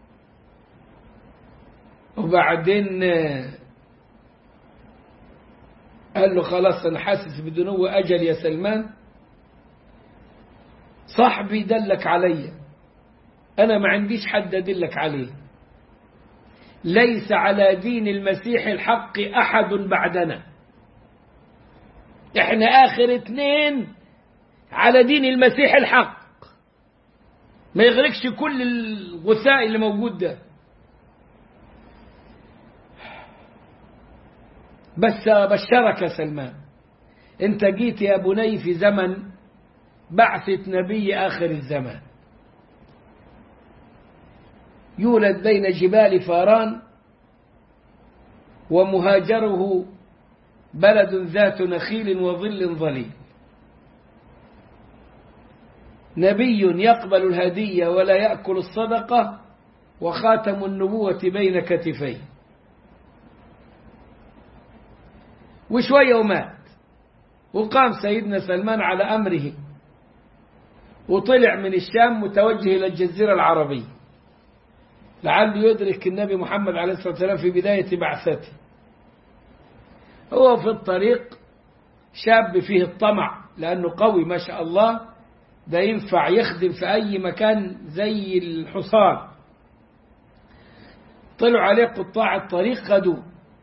وبعدين قال له خلاص انا حاسس بدنو اجل يا سلمان صاحبي دلك عليا انا ما عنديش حد ادلك عليه ليس على دين المسيح الحق احد بعدنا احنا اخر اتنين على دين المسيح الحق ما يغرقش كل الغثاء اللي موجود ده بس بشرك يا سلمان انت جيت يا بني في زمن بعثة نبي آخر الزمان يولد بين جبال فاران ومهاجره بلد ذات نخيل وظل ظليل نبي يقبل الهدية ولا يأكل الصدقة وخاتم النبوة بين كتفيه وشوية ومات وقام سيدنا سلمان على أمره وطلع من الشام متوجه إلى الجزيرة العربية لعله يدرك النبي محمد عليه الصلاة والسلام في بداية بعثته هو في الطريق شاب فيه الطمع لأنه قوي ما شاء الله ده ينفع يخدم في أي مكان زي الحصان طلعوا عليه قطاع الطريق خدوه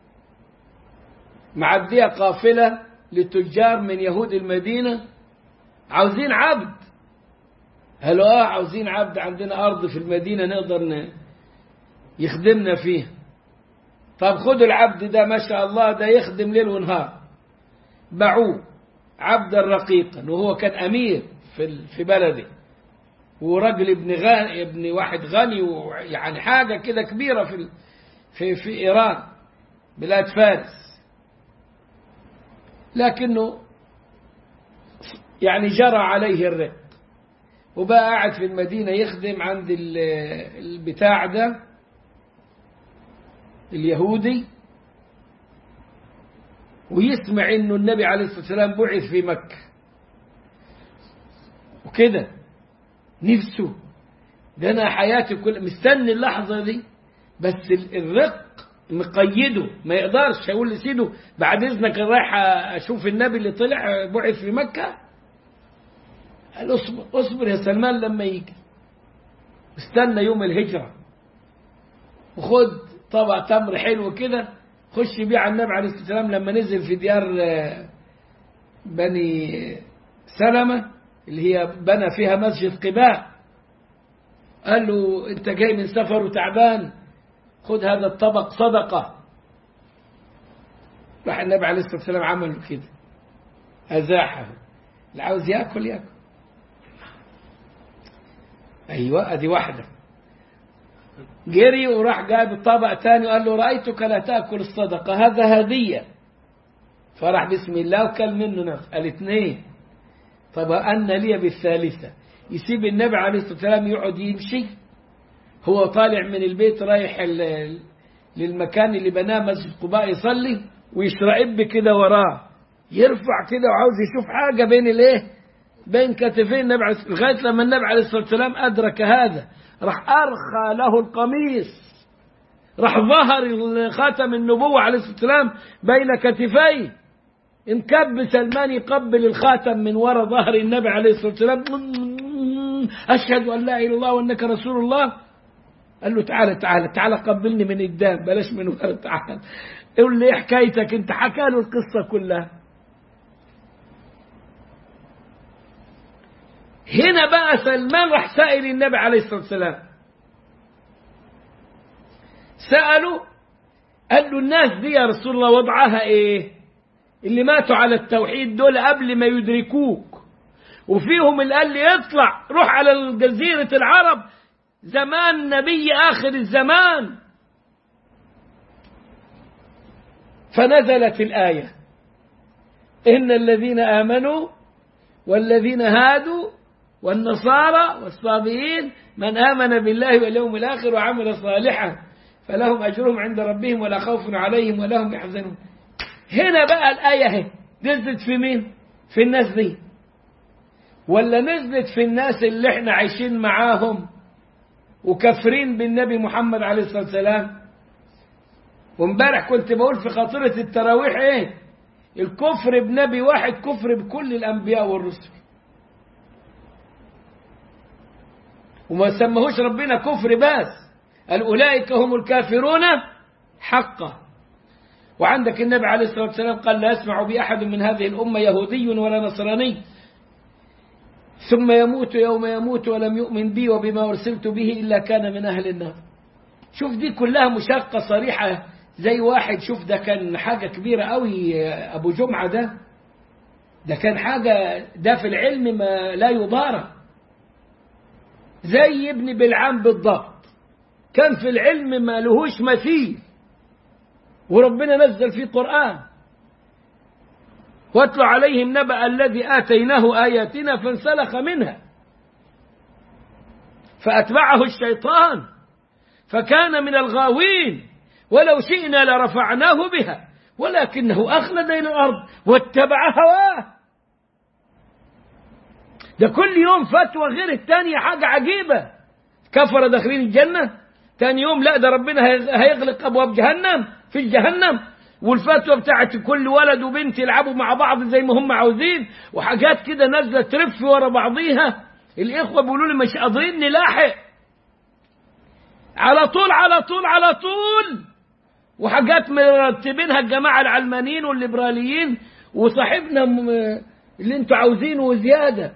معدية قافلة لتجار من يهود المدينة عاوزين عبد قالوا اه عاوزين عبد عندنا أرض في المدينة نقدر يخدمنا فيها طب خدوا العبد ده ما شاء الله ده يخدم ليل ونهار باعوه عبدا رقيقا وهو كان أمير في في بلده ورجل ابن غني ابن واحد غني ويعني حاجة كده كبيرة في في في إيران بلاد فارس لكنه يعني جرى عليه الرق وبقى قاعد في المدينة يخدم عند البتاع ده اليهودي ويسمع انه النبي عليه الصلاة والسلام بعث في مكة وكده نفسه ده انا حياتي كل مستني اللحظة دي بس الرق مقيده ما يقدرش يقول لسيده بعد اذنك رايح اشوف النبي اللي طلع بعث في مكة قال اصبر اصبر يا سلمان لما يجي استنى يوم الهجرة وخد طبق تمر حلو كده خش بيه على النبي عليه الصلاة والسلام لما نزل في ديار بني سلمة اللي هي بنى فيها مسجد قباء قال له انت جاي من سفر وتعبان خد هذا الطبق صدقة راح النبي عليه الصلاة والسلام عمل كده أزاحه اللي عاوز ياكل ياكل أيوة أدي واحدة جري وراح جاب الطبق تاني وقال له رأيتك لا تأكل الصدقة هذا هدية فراح بسم الله وكل منه نفس قال اثنين طب أن لي بالثالثة يسيب النبي عليه الصلاة والسلام يقعد يمشي هو طالع من البيت رايح للمكان اللي بناه مسجد قباء يصلي ويشرعب كده وراه يرفع كده وعاوز يشوف حاجة بين الايه بين كتفين النبي عليه لغاية لما النبي عليه الصلاة والسلام أدرك هذا راح أرخى له القميص راح ظهر خاتم النبوة عليه الصلاة والسلام بين كتفيه انكب سلمان يقبل الخاتم من وراء ظهر النبي عليه الصلاة والسلام أشهد أن لا إله إلا الله وأنك رسول الله قال له تعالى تعالى تعالى قبلني من قدام بلاش من ورا تعالى قول لي حكايتك انت حكى له القصة كلها هنا بقى سلمان راح سائل النبي عليه الصلاة والسلام سألوا قال له الناس دي يا رسول الله وضعها ايه اللي ماتوا على التوحيد دول قبل ما يدركوك وفيهم اللي قال لي اطلع روح على جزيرة العرب زمان نبي آخر الزمان فنزلت الآية إن الذين آمنوا والذين هادوا والنصارى والصابئين من آمن بالله واليوم الآخر وعمل صالحا فلهم أجرهم عند ربهم ولا خوف عليهم ولا هم يحزنون هنا بقى الآية هي نزلت في مين في الناس دي ولا نزلت في الناس اللي احنا عايشين معاهم وكافرين بالنبي محمد عليه الصلاة والسلام وامبارح كنت بقول في خاطرة التراويح ايه الكفر بنبي واحد كفر بكل الأنبياء والرسل وما سمهوش ربنا كفر بس قال أولئك هم الكافرون حقا وعندك النبي عليه الصلاة والسلام قال لا يسمع بي أحد من هذه الأمة يهودي ولا نصراني ثم يموت يوم يموت ولم يؤمن بي وبما أرسلت به إلا كان من أهل النار شوف دي كلها مشاقة صريحة زي واحد شوف ده كان حاجة كبيرة قوي أبو جمعة ده ده كان حاجة ده في العلم ما لا يضارى زي ابن بلعام بالضبط كان في العلم ما لهوش مثيل وربنا نزل فيه قرآن واتل عليهم نبأ الذي آتيناه آياتنا فانسلخ منها فأتبعه الشيطان فكان من الغاوين ولو شئنا لرفعناه بها ولكنه أخلد إلى الأرض واتبع هواه ده كل يوم فتوى غير التانية حاجة عجيبة كفر داخلين الجنة تاني يوم لا ده ربنا هيغلق أبواب جهنم في جهنم والفتوى بتاعت كل ولد وبنت يلعبوا مع بعض زي ما هم عاوزين وحاجات كده نازلة ترف ورا بعضيها الإخوة بيقولوا لي مش قادرين نلاحق على طول على طول على طول وحاجات مرتبينها الجماعة العلمانيين والليبراليين وصاحبنا اللي انتوا عاوزينه وزيادة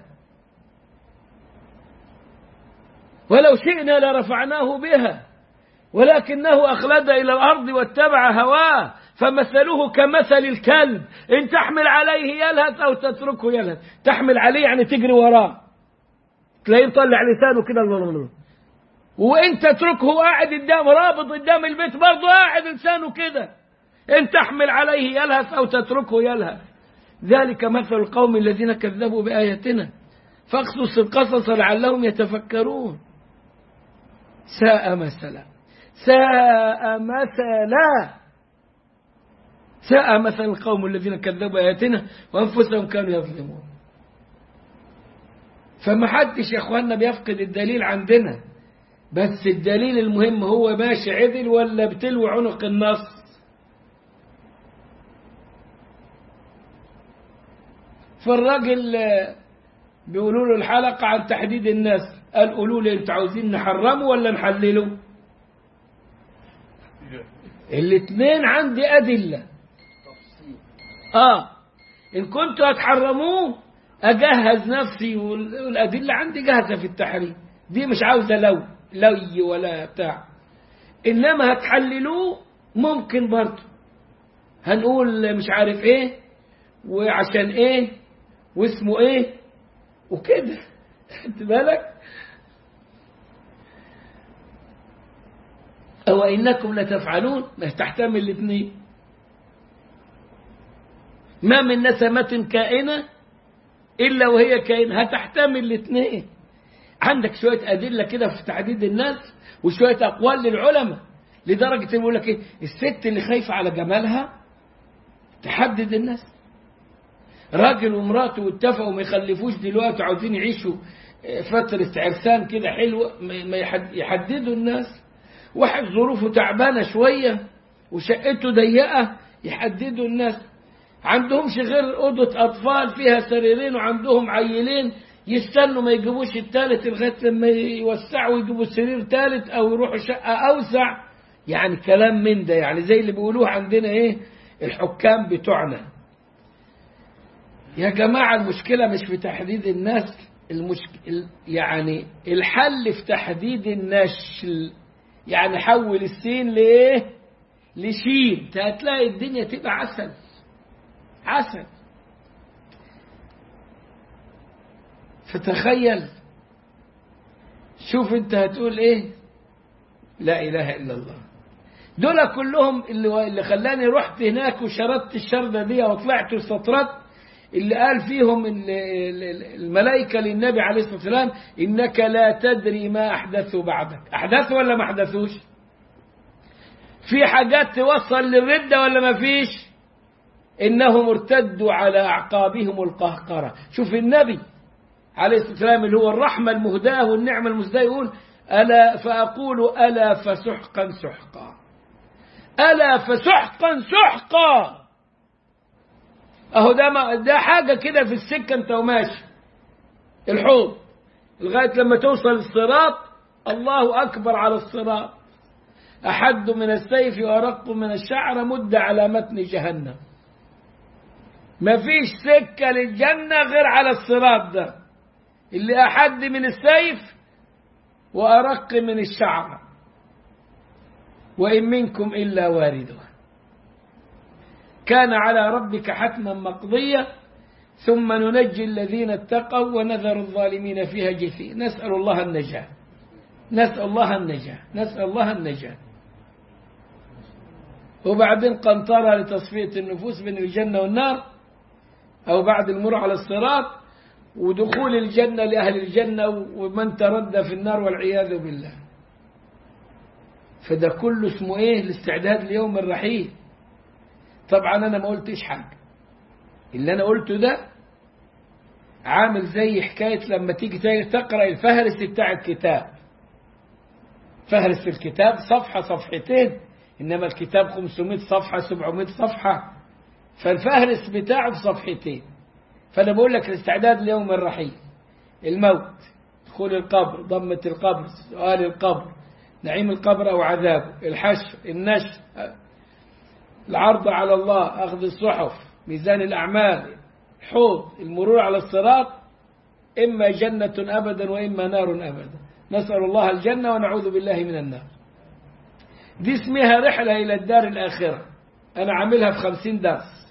ولو شئنا لرفعناه بها ولكنه أخلد إلى الأرض واتبع هواه فمثله كمثل الكلب إن تحمل عليه يلهث أو تتركه يلهث تحمل عليه يعني تجري وراه تلاقيه مطلع لسانه كده وإن تتركه قاعد قدام رابط قدام البيت برضه قاعد لسانه كده إن تحمل عليه يلهث أو تتركه يلهث ذلك مثل القوم الذين كذبوا بآياتنا فاقصص القصص لعلهم يتفكرون ساء مثلا ساء مثلا ساء مثل القوم الذين كذبوا بآياتنا وأنفسهم كانوا يظلمون فما حدش يا اخوانا بيفقد الدليل عندنا بس الدليل المهم هو ماشي عدل ولا بتلو عنق النص فالراجل بيقولوا له الحلقة عن تحديد الناس قال قولوا لي انتوا عاوزين نحرمه ولا نحلله الاثنين عندي أدلة اه ان كنتوا هتحرموه اجهز نفسي والادله عندي جاهزه في التحريم دي مش عاوزه لو لي ولا بتاع انما هتحللوه ممكن برضه هنقول مش عارف ايه وعشان ايه واسمه ايه وكده خدت بالك أو إنكم لتفعلون ما تحتمل الاثنين ما من نسمة كائنة إلا وهي كائنة هتحتمل الاثنين عندك شوية أدلة كده في تعديد الناس وشوية أقوال للعلماء لدرجة يقول لك إيه الست اللي خايفة على جمالها تحدد الناس راجل ومراته اتفقوا ما يخلفوش دلوقتي عاوزين يعيشوا فترة عرسان كده حلوة ما يحددوا الناس واحد ظروفه تعبانة شوية وشقته ضيقة يحددوا الناس عندهمش غير أوضة أطفال فيها سريرين وعندهم عيلين يستنوا ما يجيبوش الثالث لغاية لما يوسعوا يجيبوا سرير ثالث أو يروحوا شقة أوسع يعني كلام من ده يعني زي اللي بيقولوه عندنا إيه الحكام بتوعنا يا جماعة المشكلة مش في تحديد النسل المشكلة يعني الحل في تحديد النسل يعني حول السين لإيه لشين هتلاقي الدنيا تبقى عسل عسل فتخيل شوف انت هتقول ايه لا اله الا الله دول كلهم اللي, اللي خلاني رحت هناك وشردت الشردة دي وطلعت واستطردت اللي قال فيهم الملائكة للنبي عليه الصلاة والسلام إنك لا تدري ما أحدثوا بعدك أحدثوا ولا ما أحدثوش في حاجات توصل للردة ولا ما فيش إنهم ارتدوا على أعقابهم القهقرة شوف النبي عليه الصلاة والسلام اللي هو الرحمة المهداة والنعمة المزداة يقول ألا فأقول ألا فسحقا سحقا ألا فسحقا سحقا أهو ده, ما ده حاجة كده في السكة أنت وماشي الحوض لغاية لما توصل الصراط الله أكبر على الصراط أحد من السيف وأرق من الشعر مد على متن جهنم ما فيش سكة للجنة غير على الصراط ده اللي أحد من السيف وأرق من الشعر وإن منكم إلا واردها كان على ربك حتما مقضية ثم ننجي الذين اتقوا ونذر الظالمين فيها جثيا نسأل الله النجاة نسأل الله النجاة نسأل الله النجاة وبعدين قنطرة لتصفية النفوس بين الجنة والنار أو بعد المر على الصراط ودخول الجنة لأهل الجنة ومن تردى في النار والعياذ بالله فده كله اسمه ايه الاستعداد ليوم الرحيل طبعا انا ما قلتش حاجة اللي انا قلته ده عامل زي حكاية لما تيجي تقرأ الفهرس بتاع الكتاب فهرس الكتاب صفحة صفحتين إنما الكتاب 500 صفحة 700 صفحة فالفهرس بتاعه في صفحتين فأنا بقول لك الاستعداد ليوم الرحيل الموت دخول القبر ضمة القبر سؤال القبر نعيم القبر أو عذابه الحشر النشر العرض على الله أخذ الصحف ميزان الأعمال الحوض المرور على الصراط إما جنة أبدا وإما نار أبدا نسأل الله الجنة ونعوذ بالله من النار دي اسمها رحلة إلى الدار الآخرة أنا عاملها في خمسين درس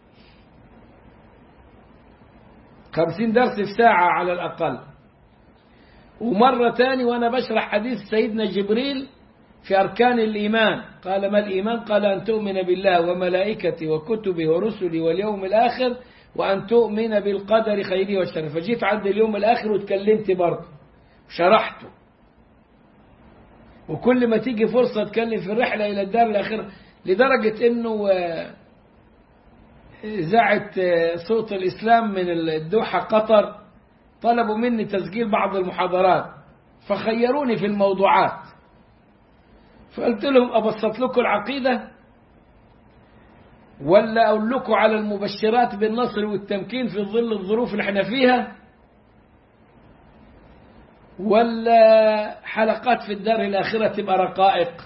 خمسين درس في ساعة على الأقل ومرة تاني وأنا بشرح حديث سيدنا جبريل في أركان الإيمان قال ما الإيمان قال أن تؤمن بالله وملائكته وكتبه ورسله واليوم الآخر وأن تؤمن بالقدر خيره وشره فجيت عند اليوم الآخر وتكلمت برضه شرحته وكل ما تيجي فرصة أتكلم في الرحلة إلى الدار الآخرة لدرجة أنه إذاعة صوت الإسلام من الدوحة قطر طلبوا مني تسجيل بعض المحاضرات فخيروني في الموضوعات فقلت لهم أبسط لكم العقيدة ولا أقول لكم على المبشرات بالنصر والتمكين في ظل الظروف اللي احنا فيها ولا حلقات في الدار الآخرة تبقى رقائق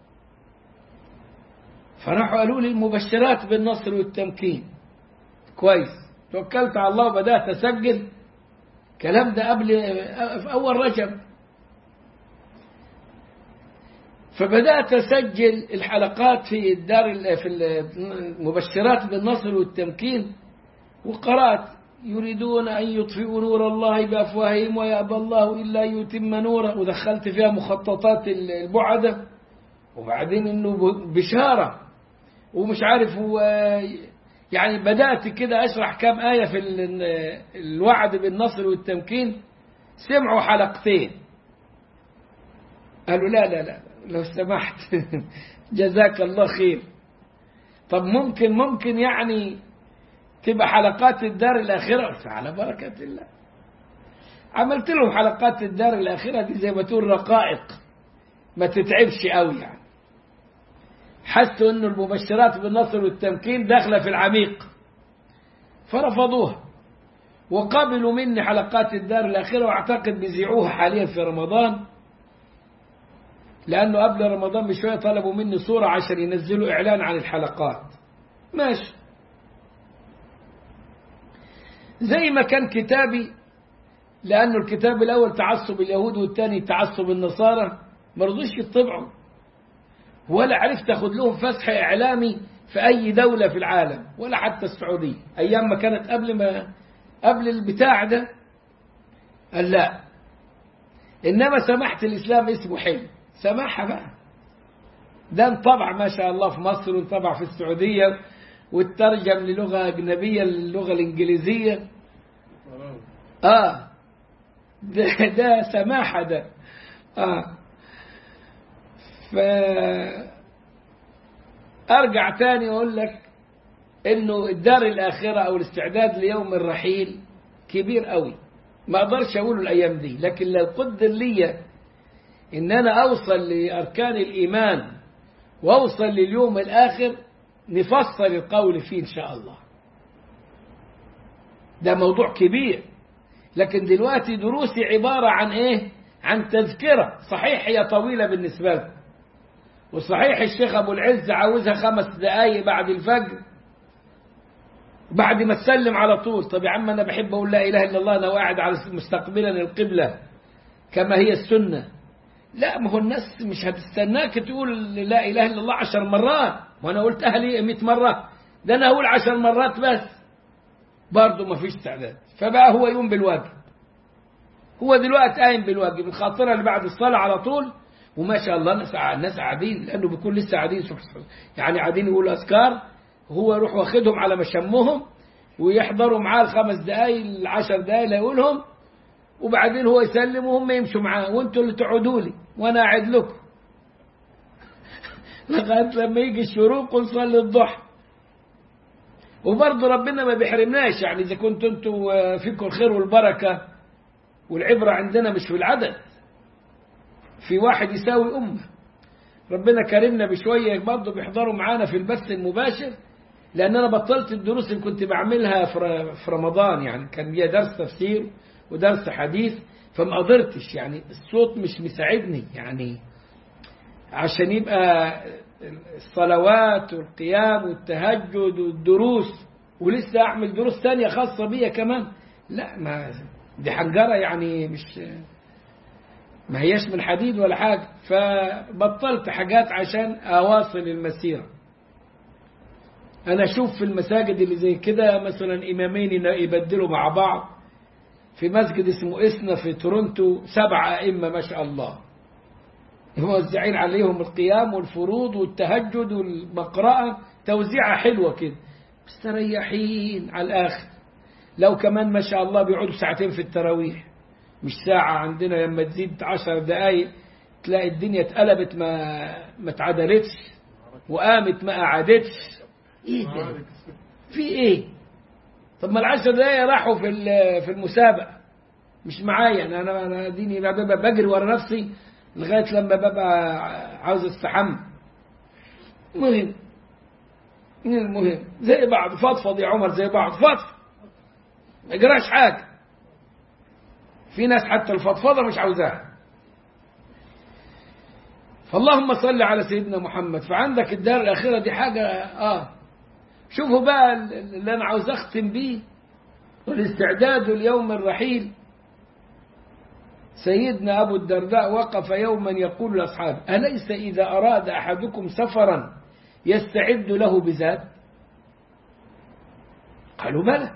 فراحوا قالوا لي المبشرات بالنصر والتمكين كويس توكلت على الله وبدأت أسجل الكلام ده قبل في أول رجب فبدأت أسجل الحلقات في الدار في المبشرات بالنصر والتمكين وقرأت يريدون أن يطفئوا نور الله بأفواههم ويأبى الله إلا يتم نوره ودخلت فيها مخططات البعدة وبعدين إنه بشارة ومش عارف هو يعني بدأت كده أشرح كام آية في الوعد بالنصر والتمكين سمعوا حلقتين قالوا لا لا لا لو سمحت جزاك الله خير طب ممكن ممكن يعني تبقى حلقات الدار الآخرة قلت على بركة الله عملت لهم حلقات الدار الآخرة دي زي ما تقول رقائق ما تتعبش قوي يعني حسوا انه المبشرات بالنصر والتمكين داخله في العميق فرفضوها وقبلوا مني حلقات الدار الآخرة واعتقد بيذيعوها حاليا في رمضان لأنه قبل رمضان بشوية طلبوا مني صورة عشان ينزلوا إعلان عن الحلقات ماشي زي ما كان كتابي لأنه الكتاب الأول تعصب اليهود والثاني تعصب النصارى ما رضوش يطبعوا ولا عرفت أخذ لهم فسح إعلامي في أي دولة في العالم ولا حتى السعودية أيام ما كانت قبل ما قبل البتاع ده قال لا إنما سمحت الإسلام اسمه حلو سماحة بقى ده انطبع ما شاء الله في مصر وانطبع في السعودية واترجم للغة أجنبية للغة الإنجليزية آه ده, ده سماحة ده آه ف أرجع تاني أقول لك إنه الدار الآخرة أو الاستعداد ليوم الرحيل كبير قوي ما أقدرش أقوله الأيام دي لكن لو قدر لي إن أنا أوصل لأركان الإيمان وأوصل لليوم الآخر نفصل القول فيه إن شاء الله ده موضوع كبير لكن دلوقتي دروسي عبارة عن إيه عن تذكرة صحيح هي طويلة بالنسبة لكم وصحيح الشيخ أبو العز عاوزها خمس دقايق بعد الفجر بعد ما تسلم على طول طب يا عم أنا بحب أقول لا إله إلا الله أنا قاعد على مستقبلا القبلة كما هي السنة لا ما هو الناس مش هتستناك تقول لا إله إلا الله عشر مرات وأنا قلت أهلي مئة مرة ده أنا أقول عشر مرات بس برضه ما فيش استعداد فبقى هو يقوم بالواجب هو دلوقتي قايم بالواجب الخاطرة اللي بعد الصلاة على طول وما شاء الله الناس الناس قاعدين لأنه بيكون لسه قاعدين يعني قاعدين يقولوا أذكار هو يروح واخدهم على مشمهم ويحضروا معاه الخمس دقايق العشر دقايق اللي يقولهم وبعدين هو يسلم وهم يمشوا معاه وانتوا اللي تقعدوا لي وانا قاعد لكم لغاية لما يجي الشروق ونصلي الضحى وبرضه ربنا ما بيحرمناش يعني إذا كنتوا أنتوا فيكم الخير والبركة والعبرة عندنا مش في العدد في واحد يساوي أمة ربنا كرمنا بشوية برضه بيحضروا معانا في البث المباشر لأن أنا بطلت الدروس اللي كنت بعملها في رمضان يعني كان ليا درس تفسير ودرس حديث فما قدرتش يعني الصوت مش مساعدني يعني عشان يبقى الصلوات والقيام والتهجد والدروس ولسه أعمل دروس تانية خاصة بيا كمان لا ما دي حنجرة يعني مش ما هياش من حديد ولا حاجة فبطلت حاجات عشان أواصل المسيرة أنا أشوف في المساجد اللي زي كده مثلا إمامين يبدلوا مع بعض في مسجد اسمه إسنا في تورونتو سبع أئمة ما شاء الله موزعين عليهم القيام والفروض والتهجد والمقرأة توزيعة حلوة كده مستريحين على الآخر لو كمان ما شاء الله بيقعدوا ساعتين في التراويح مش ساعة عندنا لما تزيد عشر دقايق تلاقي الدنيا اتقلبت ما ما اتعدلتش وقامت ما قعدتش ايه ده في ايه طب ما العشر دقايق راحوا في في المسابقة مش معايا انا انا انا ديني ببقى بجري ورا نفسي لغاية لما ببقى عاوز استحمى مهم المهم زي بعض فضفض يا عمر زي بعض فضفض ما يجراش حاجة في ناس حتى الفضفضة مش عاوزاها فاللهم صل على سيدنا محمد فعندك الدار الأخيرة دي حاجة آه شوفوا بقى اللي أنا عاوز أختم بيه والاستعداد ليوم الرحيل سيدنا أبو الدرداء وقف يوما يقول لأصحابه أليس إذا أراد أحدكم سفرا يستعد له بزاد قالوا بلى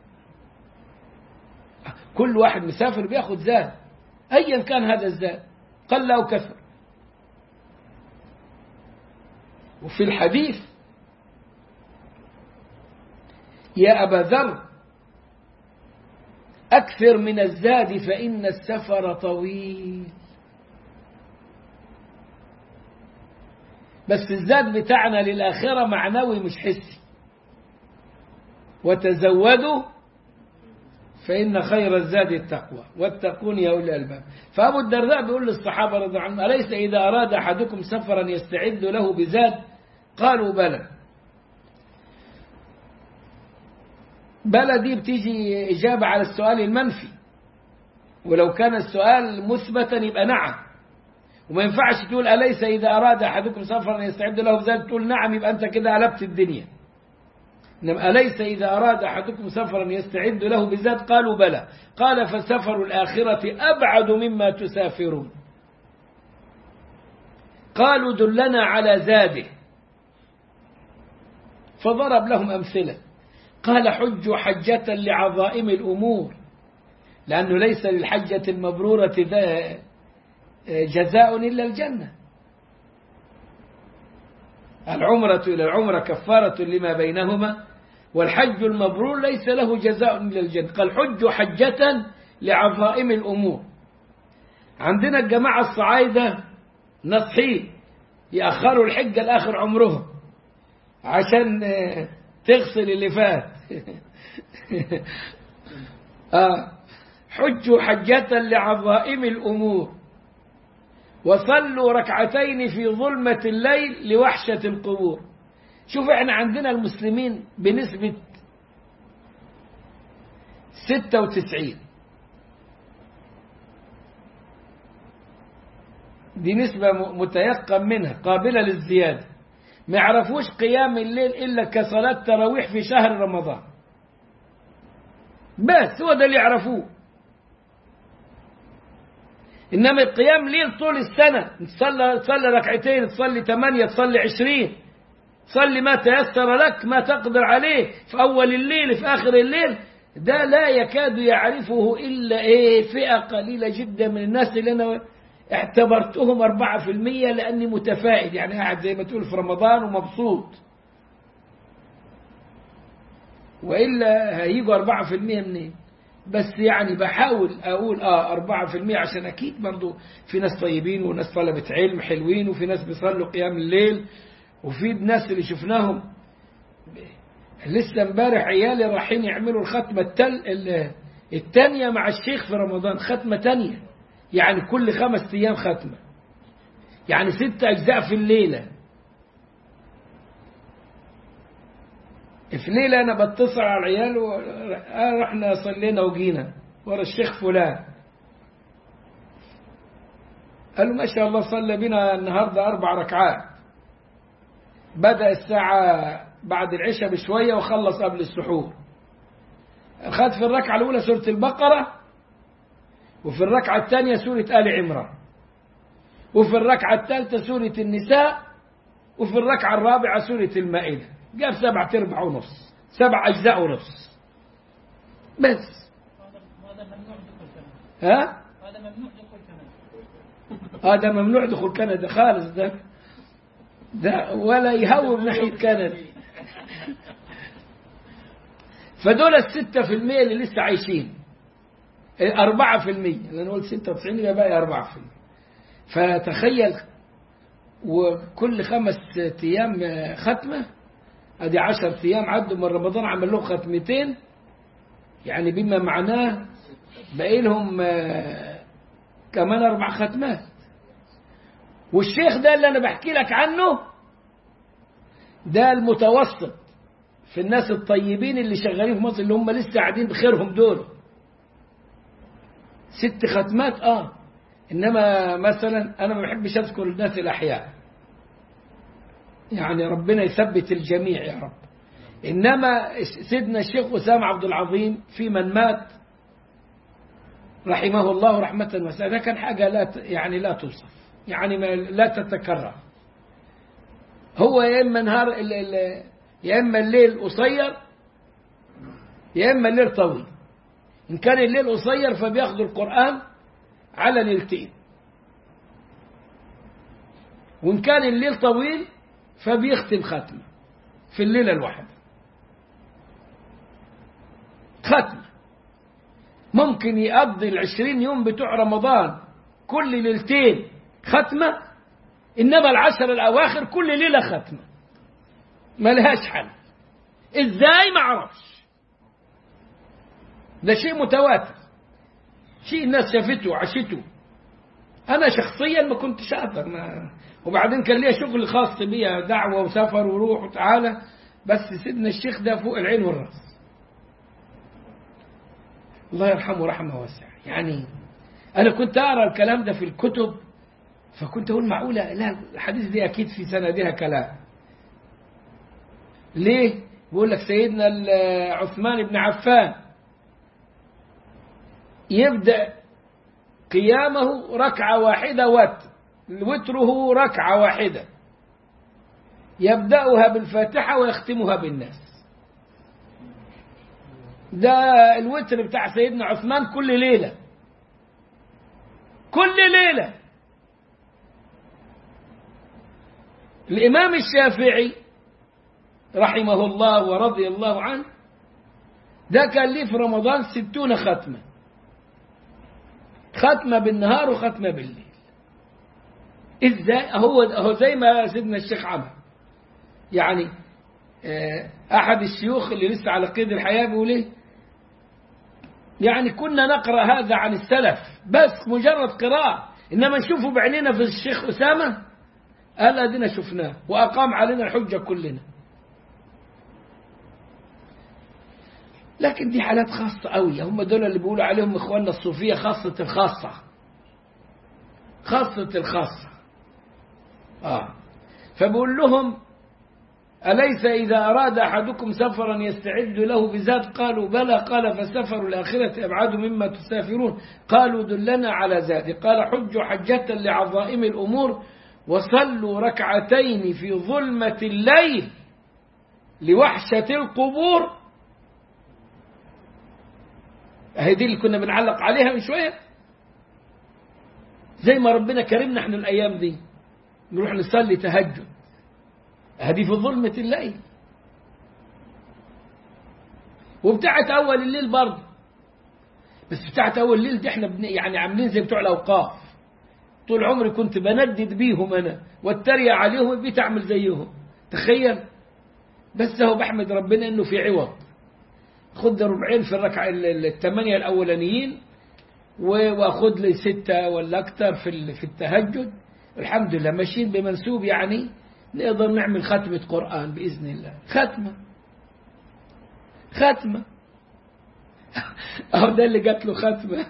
كل واحد مسافر بياخد زاد أيا كان هذا الزاد قل أو كثر وفي الحديث يا أبا ذر أكثر من الزاد فإن السفر طويل بس الزاد بتاعنا للآخرة معنوي مش حسي وتزودوا فإن خير الزاد التقوى واتقون يا أولي الألباب فأبو الدرداء بيقول للصحابة رضي الله عنهم أليس إذا أراد أحدكم سفرا يستعد له بزاد قالوا بلى بلى دي بتيجي إجابة على السؤال المنفي ولو كان السؤال مثبتا يبقى نعم وما ينفعش تقول أليس إذا أراد أحدكم سفرا يستعد له بزاد تقول نعم يبقى أنت كده قلبت الدنيا إنما أليس إذا أراد أحدكم سفرا يستعد له بزاد قالوا بلى قال فسفر الآخرة أبعد مما تسافرون قالوا دلنا على زاده فضرب لهم أمثلة قال حجوا حجة لعظائم الأمور لأنه ليس للحجة المبرورة جزاء إلا الجنة العمرة إلى العمرة كفارة لما بينهما والحج المبرور ليس له جزاء إلا الجنة قال حج حجة لعظائم الأمور عندنا الجماعة الصعايدة نصحين يأخروا الحجة لآخر عمرهم عشان تغسل اللي فات آه حجوا حجة لعظائم الأمور وصلوا ركعتين في ظلمة الليل لوحشة القبور شوف احنا عندنا المسلمين بنسبة ستة وتسعين دي نسبة متيقن منها قابلة للزيادة ما يعرفوش قيام الليل إلا كصلاة تراويح في شهر رمضان بس هو ده اللي يعرفوه إنما القيام ليل طول السنة تصلي, تصلي ركعتين تصلي ثمانية تصلي عشرين صلي ما تيسر لك ما تقدر عليه في أول الليل في آخر الليل ده لا يكاد يعرفه إلا إيه فئة قليلة جدا من الناس اللي أنا اعتبرتهم أربعة في المية لأني متفائل يعني قاعد زي ما تقول في رمضان ومبسوط وإلا هيجوا أربعة في المية منين بس يعني بحاول أقول آه أربعة في المية عشان أكيد برضو في ناس طيبين وناس طلبة علم حلوين وفي ناس بيصلوا قيام الليل وفي ناس اللي شفناهم لسه امبارح عيالي رايحين يعملوا الختمة التل التانية مع الشيخ في رمضان ختمة تانية يعني كل خمس أيام ختمة يعني ست أجزاء في الليلة في ليلة أنا بتصل على العيال ورحنا صلينا وجينا ورا الشيخ فلان قالوا ما شاء الله صلى بنا النهاردة أربع ركعات بدأ الساعة بعد العشاء بشوية وخلص قبل السحور أخذ في الركعة الأولى سورة البقرة وفي الركعة الثانية سورة آل عمران وفي الركعة الثالثة سورة النساء وفي الركعة الرابعة سورة المائدة جاب سبعة أرباع ونص سبع أجزاء ونص بس هذا ممنوع دخول كندا ها هذا ممنوع دخول كندا هذا ممنوع دخول كندا خالص ده ده ولا يهوب ناحية كندا فدول الستة في المية اللي لسه عايشين أربعة في المية لأن نقول ستة وتسعين يبقى باقي أربعة في المية فتخيل وكل خمس أيام ختمة أدي عشر أيام عدوا من رمضان عمل لهم ختمتين يعني بما معناه باقي لهم آه، كمان أربع ختمات والشيخ ده اللي أنا بحكي لك عنه ده المتوسط في الناس الطيبين اللي شغالين في مصر اللي هم لسه قاعدين بخيرهم دول ست ختمات اه انما مثلا انا ما بحبش اذكر الناس الاحياء يعني ربنا يثبت الجميع يا رب انما سيدنا الشيخ اسامه عبد العظيم في من مات رحمه الله رحمة واسعة ده كان حاجة لا ت- يعني لا توصف يعني ما لا تتكرر هو يا إما نهار ال- ال- يا إما الليل قصير يا إما الليل طويل إن كان الليل قصير فبياخد القرآن على ليلتين وإن كان الليل طويل فبيختم ختمة في الليلة الواحدة ختمة ممكن يقضي العشرين يوم بتوع رمضان كل ليلتين ختمة إنما العشر الأواخر كل ليلة ختمة ما لهاش حل إزاي ما أعرفش ده شيء متواتر شيء الناس شافته وعشته أنا شخصيا ما كنتش أقدر ما وبعدين كان ليا شغل خاص بيا دعوة وسفر وروح وتعالى بس سيدنا الشيخ ده فوق العين والرأس الله يرحمه رحمة واسعة يعني أنا كنت أقرأ الكلام ده في الكتب فكنت أقول معقولة لا الحديث دي أكيد في سندها كلام ليه؟ بيقول لك سيدنا ال- عثمان بن عفان يبدأ قيامه ركعة واحدة وتر وتره ركعة واحدة يبدأها بالفاتحة ويختمها بالناس ده الوتر بتاع سيدنا عثمان كل ليلة كل ليلة الإمام الشافعي رحمه الله ورضي الله عنه ده كان ليه في رمضان ستون ختمة ختمة بالنهار وختمة بالليل ازاي هو هو زي ما سيدنا الشيخ عمر يعني آه، احد الشيوخ اللي لسه على قيد الحياه بيقول ايه يعني كنا نقرا هذا عن السلف بس مجرد قراءه انما نشوفه بعينينا في الشيخ اسامه قال ادينا شفناه واقام علينا الحجه كلنا لكن دي حالات خاصة قوي هم دول اللي بيقولوا عليهم إخواننا الصوفية خاصة الخاصة خاصة الخاصة آه فبقول لهم أليس إذا أراد أحدكم سفرا يستعد له بذات قالوا بلى قال فسفر الآخرة أبعد مما تسافرون قالوا دلنا على ذات قال حجوا حجة لعظائم الأمور وصلوا ركعتين في ظلمة الليل لوحشة القبور اهي دي اللي كنا بنعلق عليها من شوية زي ما ربنا كرمنا احنا الأيام دي نروح نصلي تهجد هذه في ظلمة الليل وبتاعت أول الليل برضه بس بتاعت أول ليل دي احنا بن... يعني عاملين زي بتوع الأوقاف طول عمري كنت بندد بيهم أنا واتريق عليهم بقيت أعمل زيهم تخيل بس هو بحمد ربنا إنه في عوض خد ربعين في الركعة ال- ال- الثمانية الأولانيين و- وأخد لي ستة ولا أكتر في ال- في التهجد الحمد لله ماشيين بمنسوب يعني نقدر نعمل ختمة قرآن بإذن الله ختمة ختمة أهو ده اللي جات له ختمة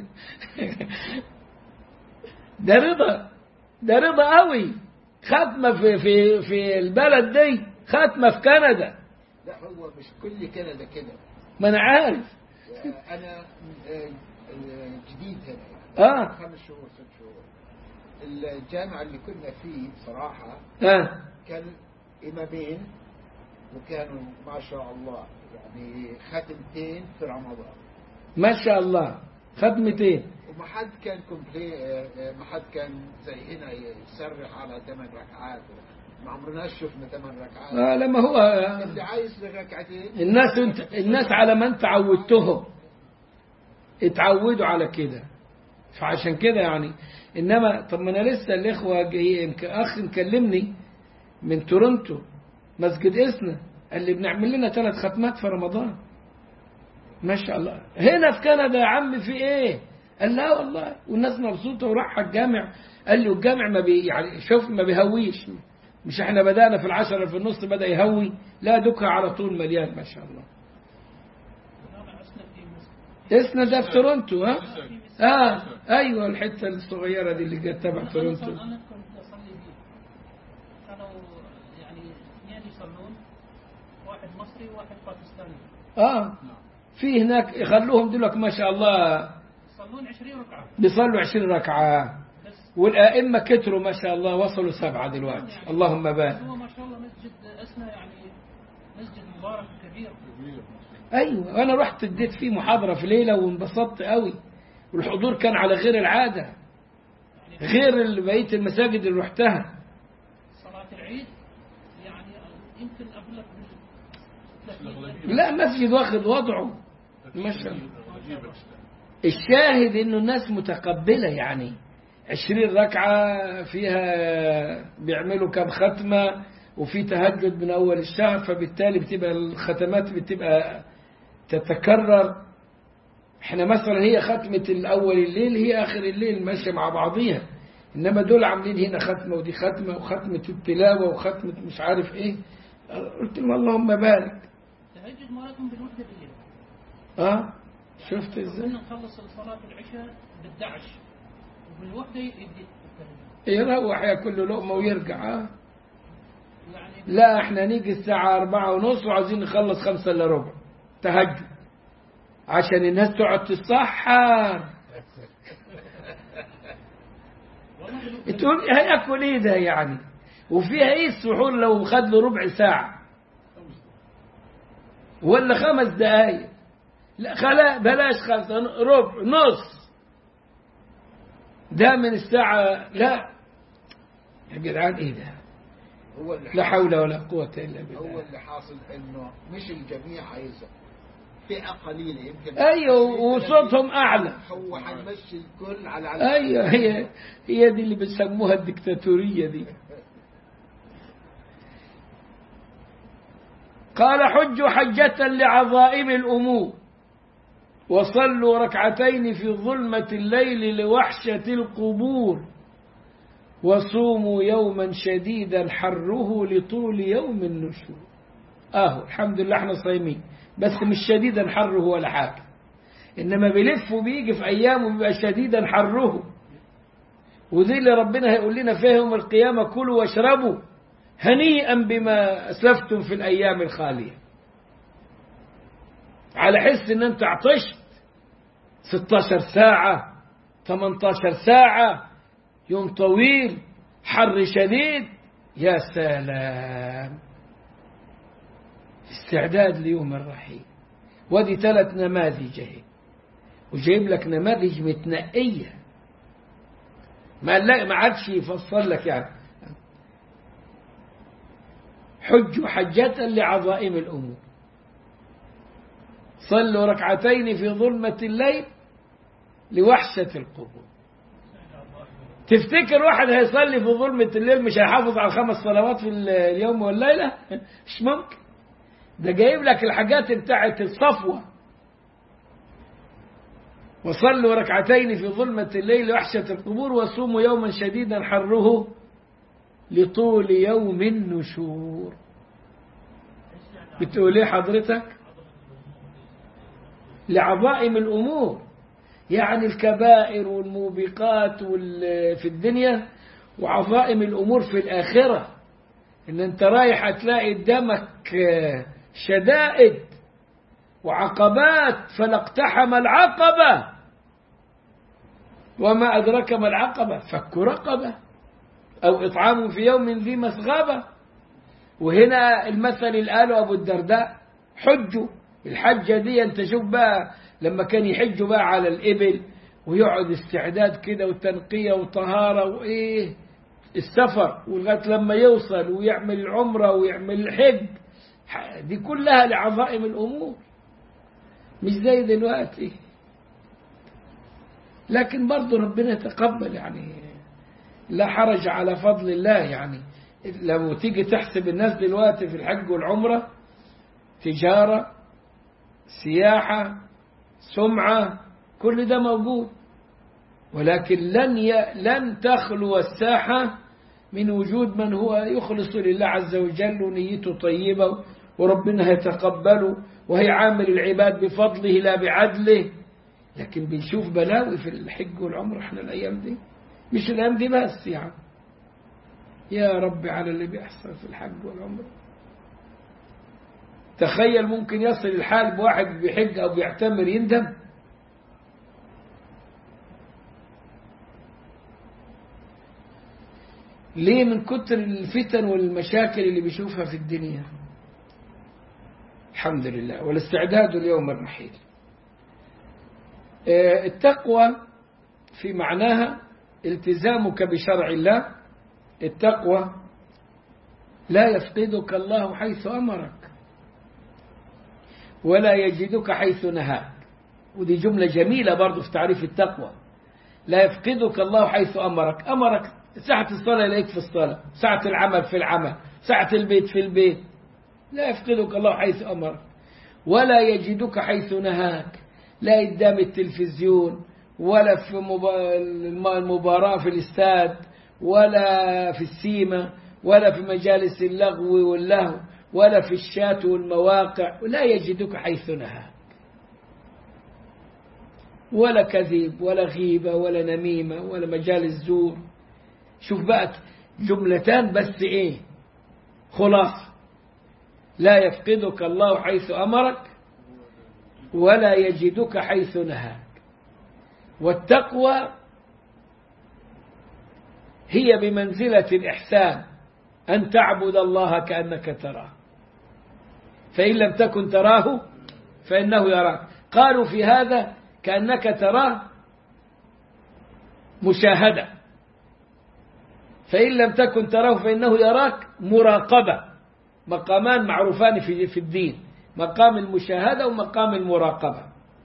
ده رضا ده رضا قوي ختمة في في في البلد دي ختمة في كندا لا هو مش كل كندا كده ما أنا عارف انا آه، آه، جديد هنا آه. خمس شهور ست شهور الجامعة اللي كنا فيه بصراحة آه كان إمامين وكانوا ما شاء الله يعني ختمتين في رمضان ما شاء الله ختمتين وما حد كان كومبلي آه، آه، ما حد كان زي هنا يسرح على ثمان ركعات ما عمرناش شفنا ثمان ركعات آه لما هو اللي عايز لركعتين الناس انت الناس على ما انت عودتهم اتعودوا على كده فعشان كده يعني انما طب ما انا لسه الاخوه جاي يمكن اخ مكلمني من تورنتو مسجد اسنا قال لي بنعمل لنا ثلاث ختمات في رمضان ما شاء الله هنا في كندا يا عم في ايه قال لا والله والناس مبسوطه وراح الجامع قال لي والجامع ما بي يعني شوف ما بيهويش مش احنا بدأنا في العشرة في النص بدأ يهوي لا دكها على طول مليان ما شاء الله جامع أسنا في مصر اسنا ده في تورنتو ها اه ايوه الحته الصغيره دي اللي جت تبع أنا تورنتو أصلاً أنا كنت أصلي فيه كانوا يعني اثنين يصلون واحد مصري وواحد باكستاني اه في هناك يخلوهم دلوقتي ما شاء الله يصلون 20 ركعة بيصلوا 20 ركعه بس والائمه كتروا ما شاء الله وصلوا سبعه دلوقتي اللهم بارك هو ما شاء الله مسجد أسنا يعني مسجد مبارك كبير ايوه انا رحت اديت فيه محاضره في ليله وانبسطت قوي والحضور كان على غير العاده غير بقيه المساجد اللي رحتها صلاة العيد يعني يمكن أقول لك بال 30 لا مسجد واخد وضعه ما شاء الله الشاهد انه الناس متقبلة يعني عشرين ركعة فيها بيعملوا كم ختمة وفي تهجد من أول الشهر فبالتالي بتبقى الختمات بتبقى تتكرر احنا مثلا هي ختمة الأول الليل هي آخر الليل ماشية مع بعضيها إنما دول عاملين هنا ختمة ودي ختمة وختمة التلاوة وختمة مش عارف إيه قلت لهم اللهم بارك تهجد مالتهم بالوحدة بالليل اه شفت ازاي كنا نخلص صلاة العشاء بالدعش وبالوحدة يبدأ التهجد يروح ياكل له لقمة ويرجع آه. يعني لا احنا نيجي الساعة أربعة ونص وعايزين نخلص خمسة إلا ربع تهجد عشان الناس تقعد تتسحر والله بالوحدة تقول هياكل ايه ده يعني وفيها ايه السحور لو خد له ربع ساعة ولا خمس دقايق لا خلا بلاش خمسة ربع نص ده من الساعة لا يا جدعان ايه ده هو اللي لا حاصل حول ولا قوة إلا هو بالله اللي حاصل انه مش الجميع عايزه فئة قليلة يمكن ايوه وصوتهم اعلى هو حيمشي الكل على على ايوه هي هي دي اللي بيسموها الدكتاتورية دي قال حجوا حجة لعظائم الأمور وصلوا ركعتين في ظلمة الليل لوحشة القبور وصوموا يوما شديدا حره لطول يوم النشور اهو الحمد لله احنا صايمين بس مش شديدا حره ولا حاجة إنما بيلف وبيجي في أيام وبيبقى شديدا حره وذي اللي ربنا هيقول لنا فيها يوم القيامة كلوا واشربوا هنيئا بما أسلفتم في الأيام الخالية على حس إن أنت عطشت 16 ساعة 18 ساعة يوم طويل حر شديد يا سلام استعداد ليوم الرحيل ودي ثلاث نماذج اهي وجايب لك نماذج متنقية ما لا ما عادش يفصل لك يعني حج حجة لعظائم الأمور صلوا ركعتين في ظلمة الليل لوحشة القبور تفتكر واحد هيصلي في ظلمة الليل مش هيحافظ على الخمس صلوات في اليوم والليلة مش ممكن ده جايب لك الحاجات بتاعت الصفوة وصلوا ركعتين في ظلمة الليل وحشة القبور وصوموا يوما شديدا حره لطول يوم النشور بتقول ايه حضرتك لعظائم الأمور يعني الكبائر والموبقات وال- في الدنيا وعظائم الأمور في الآخرة إن أنت رايح هتلاقي قدامك آه، شدائد وعقبات فلاقتحم العقبة وما أدرك ما العقبة فك رقبة أو إطعام في يوم ذي مسغبة وهنا المثل اللي قاله أبو الدرداء حجوا الحجة دي أنت شوف بقى لما كان يحجوا بقى على الإبل ويقعد استعداد كده وتنقية وطهارة وإيه السفر ولغاية لما يوصل ويعمل العمرة ويعمل الحج دي كلها لعظائم الأمور مش زي دلوقتي لكن برضه ربنا يتقبل يعني لا حرج على فضل الله يعني لو تيجي تحسب الناس دلوقتي في الحج والعمرة تجارة سياحة سمعة كل ده موجود ولكن لن ي... لن تخلو الساحة من وجود من هو يخلص لله عز وجل ونيته طيبة وربنا هيتقبله وهيعامل العباد بفضله لا بعدله لكن بنشوف بلاوي في الحج والعمر احنا الأيام دي مش الأيام دي بس يعني يا رب على اللي بيحصل في الحج والعمر تخيل ممكن يصل الحال بواحد بيحج أو بيعتمر يندم ليه من كتر الفتن والمشاكل اللي بيشوفها في الدنيا الحمد لله والاستعداد اليوم الرحيل آه، التقوى في معناها التزامك بشرع الله التقوى لا يفقدك الله حيث أمرك ولا يجدك حيث نهاك ودي جملة جميلة برضو في تعريف التقوى لا يفقدك الله حيث أمرك أمرك ساعة الصلاة يلاقيك في الصلاة ساعة العمل في العمل ساعة البيت في البيت لا يفقدك الله حيث أمرك ولا يجدك حيث نهاك لا قدام التلفزيون ولا في مبا- المباراة في الاستاد ولا في السيما ولا في مجالس اللغو واللهو ولا في الشات والمواقع لا يجدك حيث نهاك ولا كذب ولا غيبة ولا نميمة ولا مجالس زور شوف بقى جملتان بس ايه خلاصة لا يفقدك الله حيث أمرك ولا يجدك حيث نهاك والتقوى هي بمنزلة الإحسان أن تعبد الله كأنك تراه فإن لم تكن تراه فإنه يراك قالوا في هذا كأنك تراه مشاهدة فإن لم تكن تراه فإنه يراك مراقبة مقامان معروفان في في الدين مقام المشاهدة ومقام المراقبة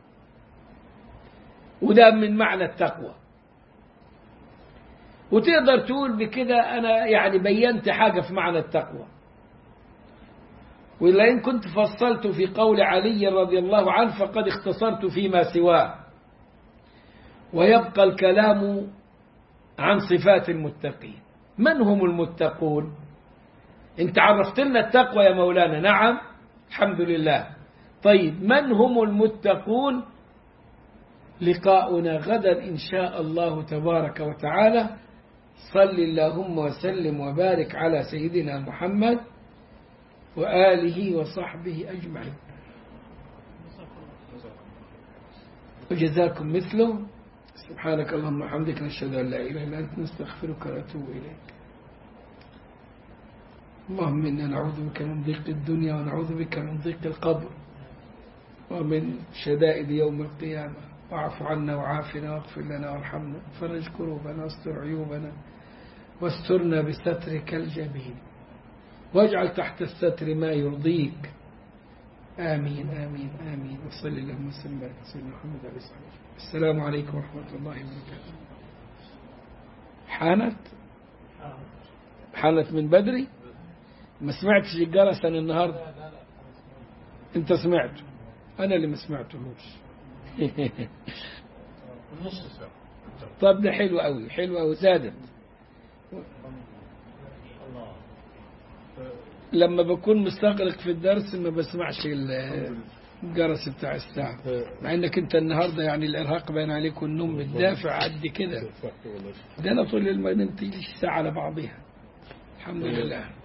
وده من معنى التقوى وتقدر تقول بكده أنا يعني بينت حاجة في معنى التقوى ولئن كنت فصلت في قول علي رضي الله عنه فقد اختصرت فيما سواه ويبقى الكلام عن صفات المتقين من هم المتقون انت عرفت لنا التقوى يا مولانا نعم الحمد لله طيب من هم المتقون لقاؤنا غدا إن شاء الله تبارك وتعالى صل اللهم وسلم وبارك على سيدنا محمد وآله وصحبه أجمعين وجزاكم مثله سبحانك اللهم وبحمدك نشهد أن لا إله إلا أنت نستغفرك ونتوب إليك اللهم إنا نعوذ بك من ضيق الدنيا ونعوذ بك من ضيق القبر ومن شدائد يوم القيامة واعف عنا وعافنا واغفر لنا وارحمنا فرج كروبنا واستر عيوبنا واسترنا بسترك الجميل واجعل تحت الستر ما يرضيك آمين آمين آمين وصل اللهم وسلم على سيدنا محمد عليه الصلاة والسلام السلام عليكم ورحمة الله وبركاته حانت حانت من بدري ما سمعتش الجرس أنا النهاردة انت سمعته انا اللي ما سمعتهوش نص ساعة طب ده حلو قوي حلو قوي زادت الله لما بكون مستغرق في الدرس ما بسمعش ال- الجرس بتاع الساعة مع انك انت النهاردة يعني الارهاق باين عليك والنوم بالدافع قد كده صح والله ده انا طول الليل ما نمتليش ساعة على بعضها الحمد لله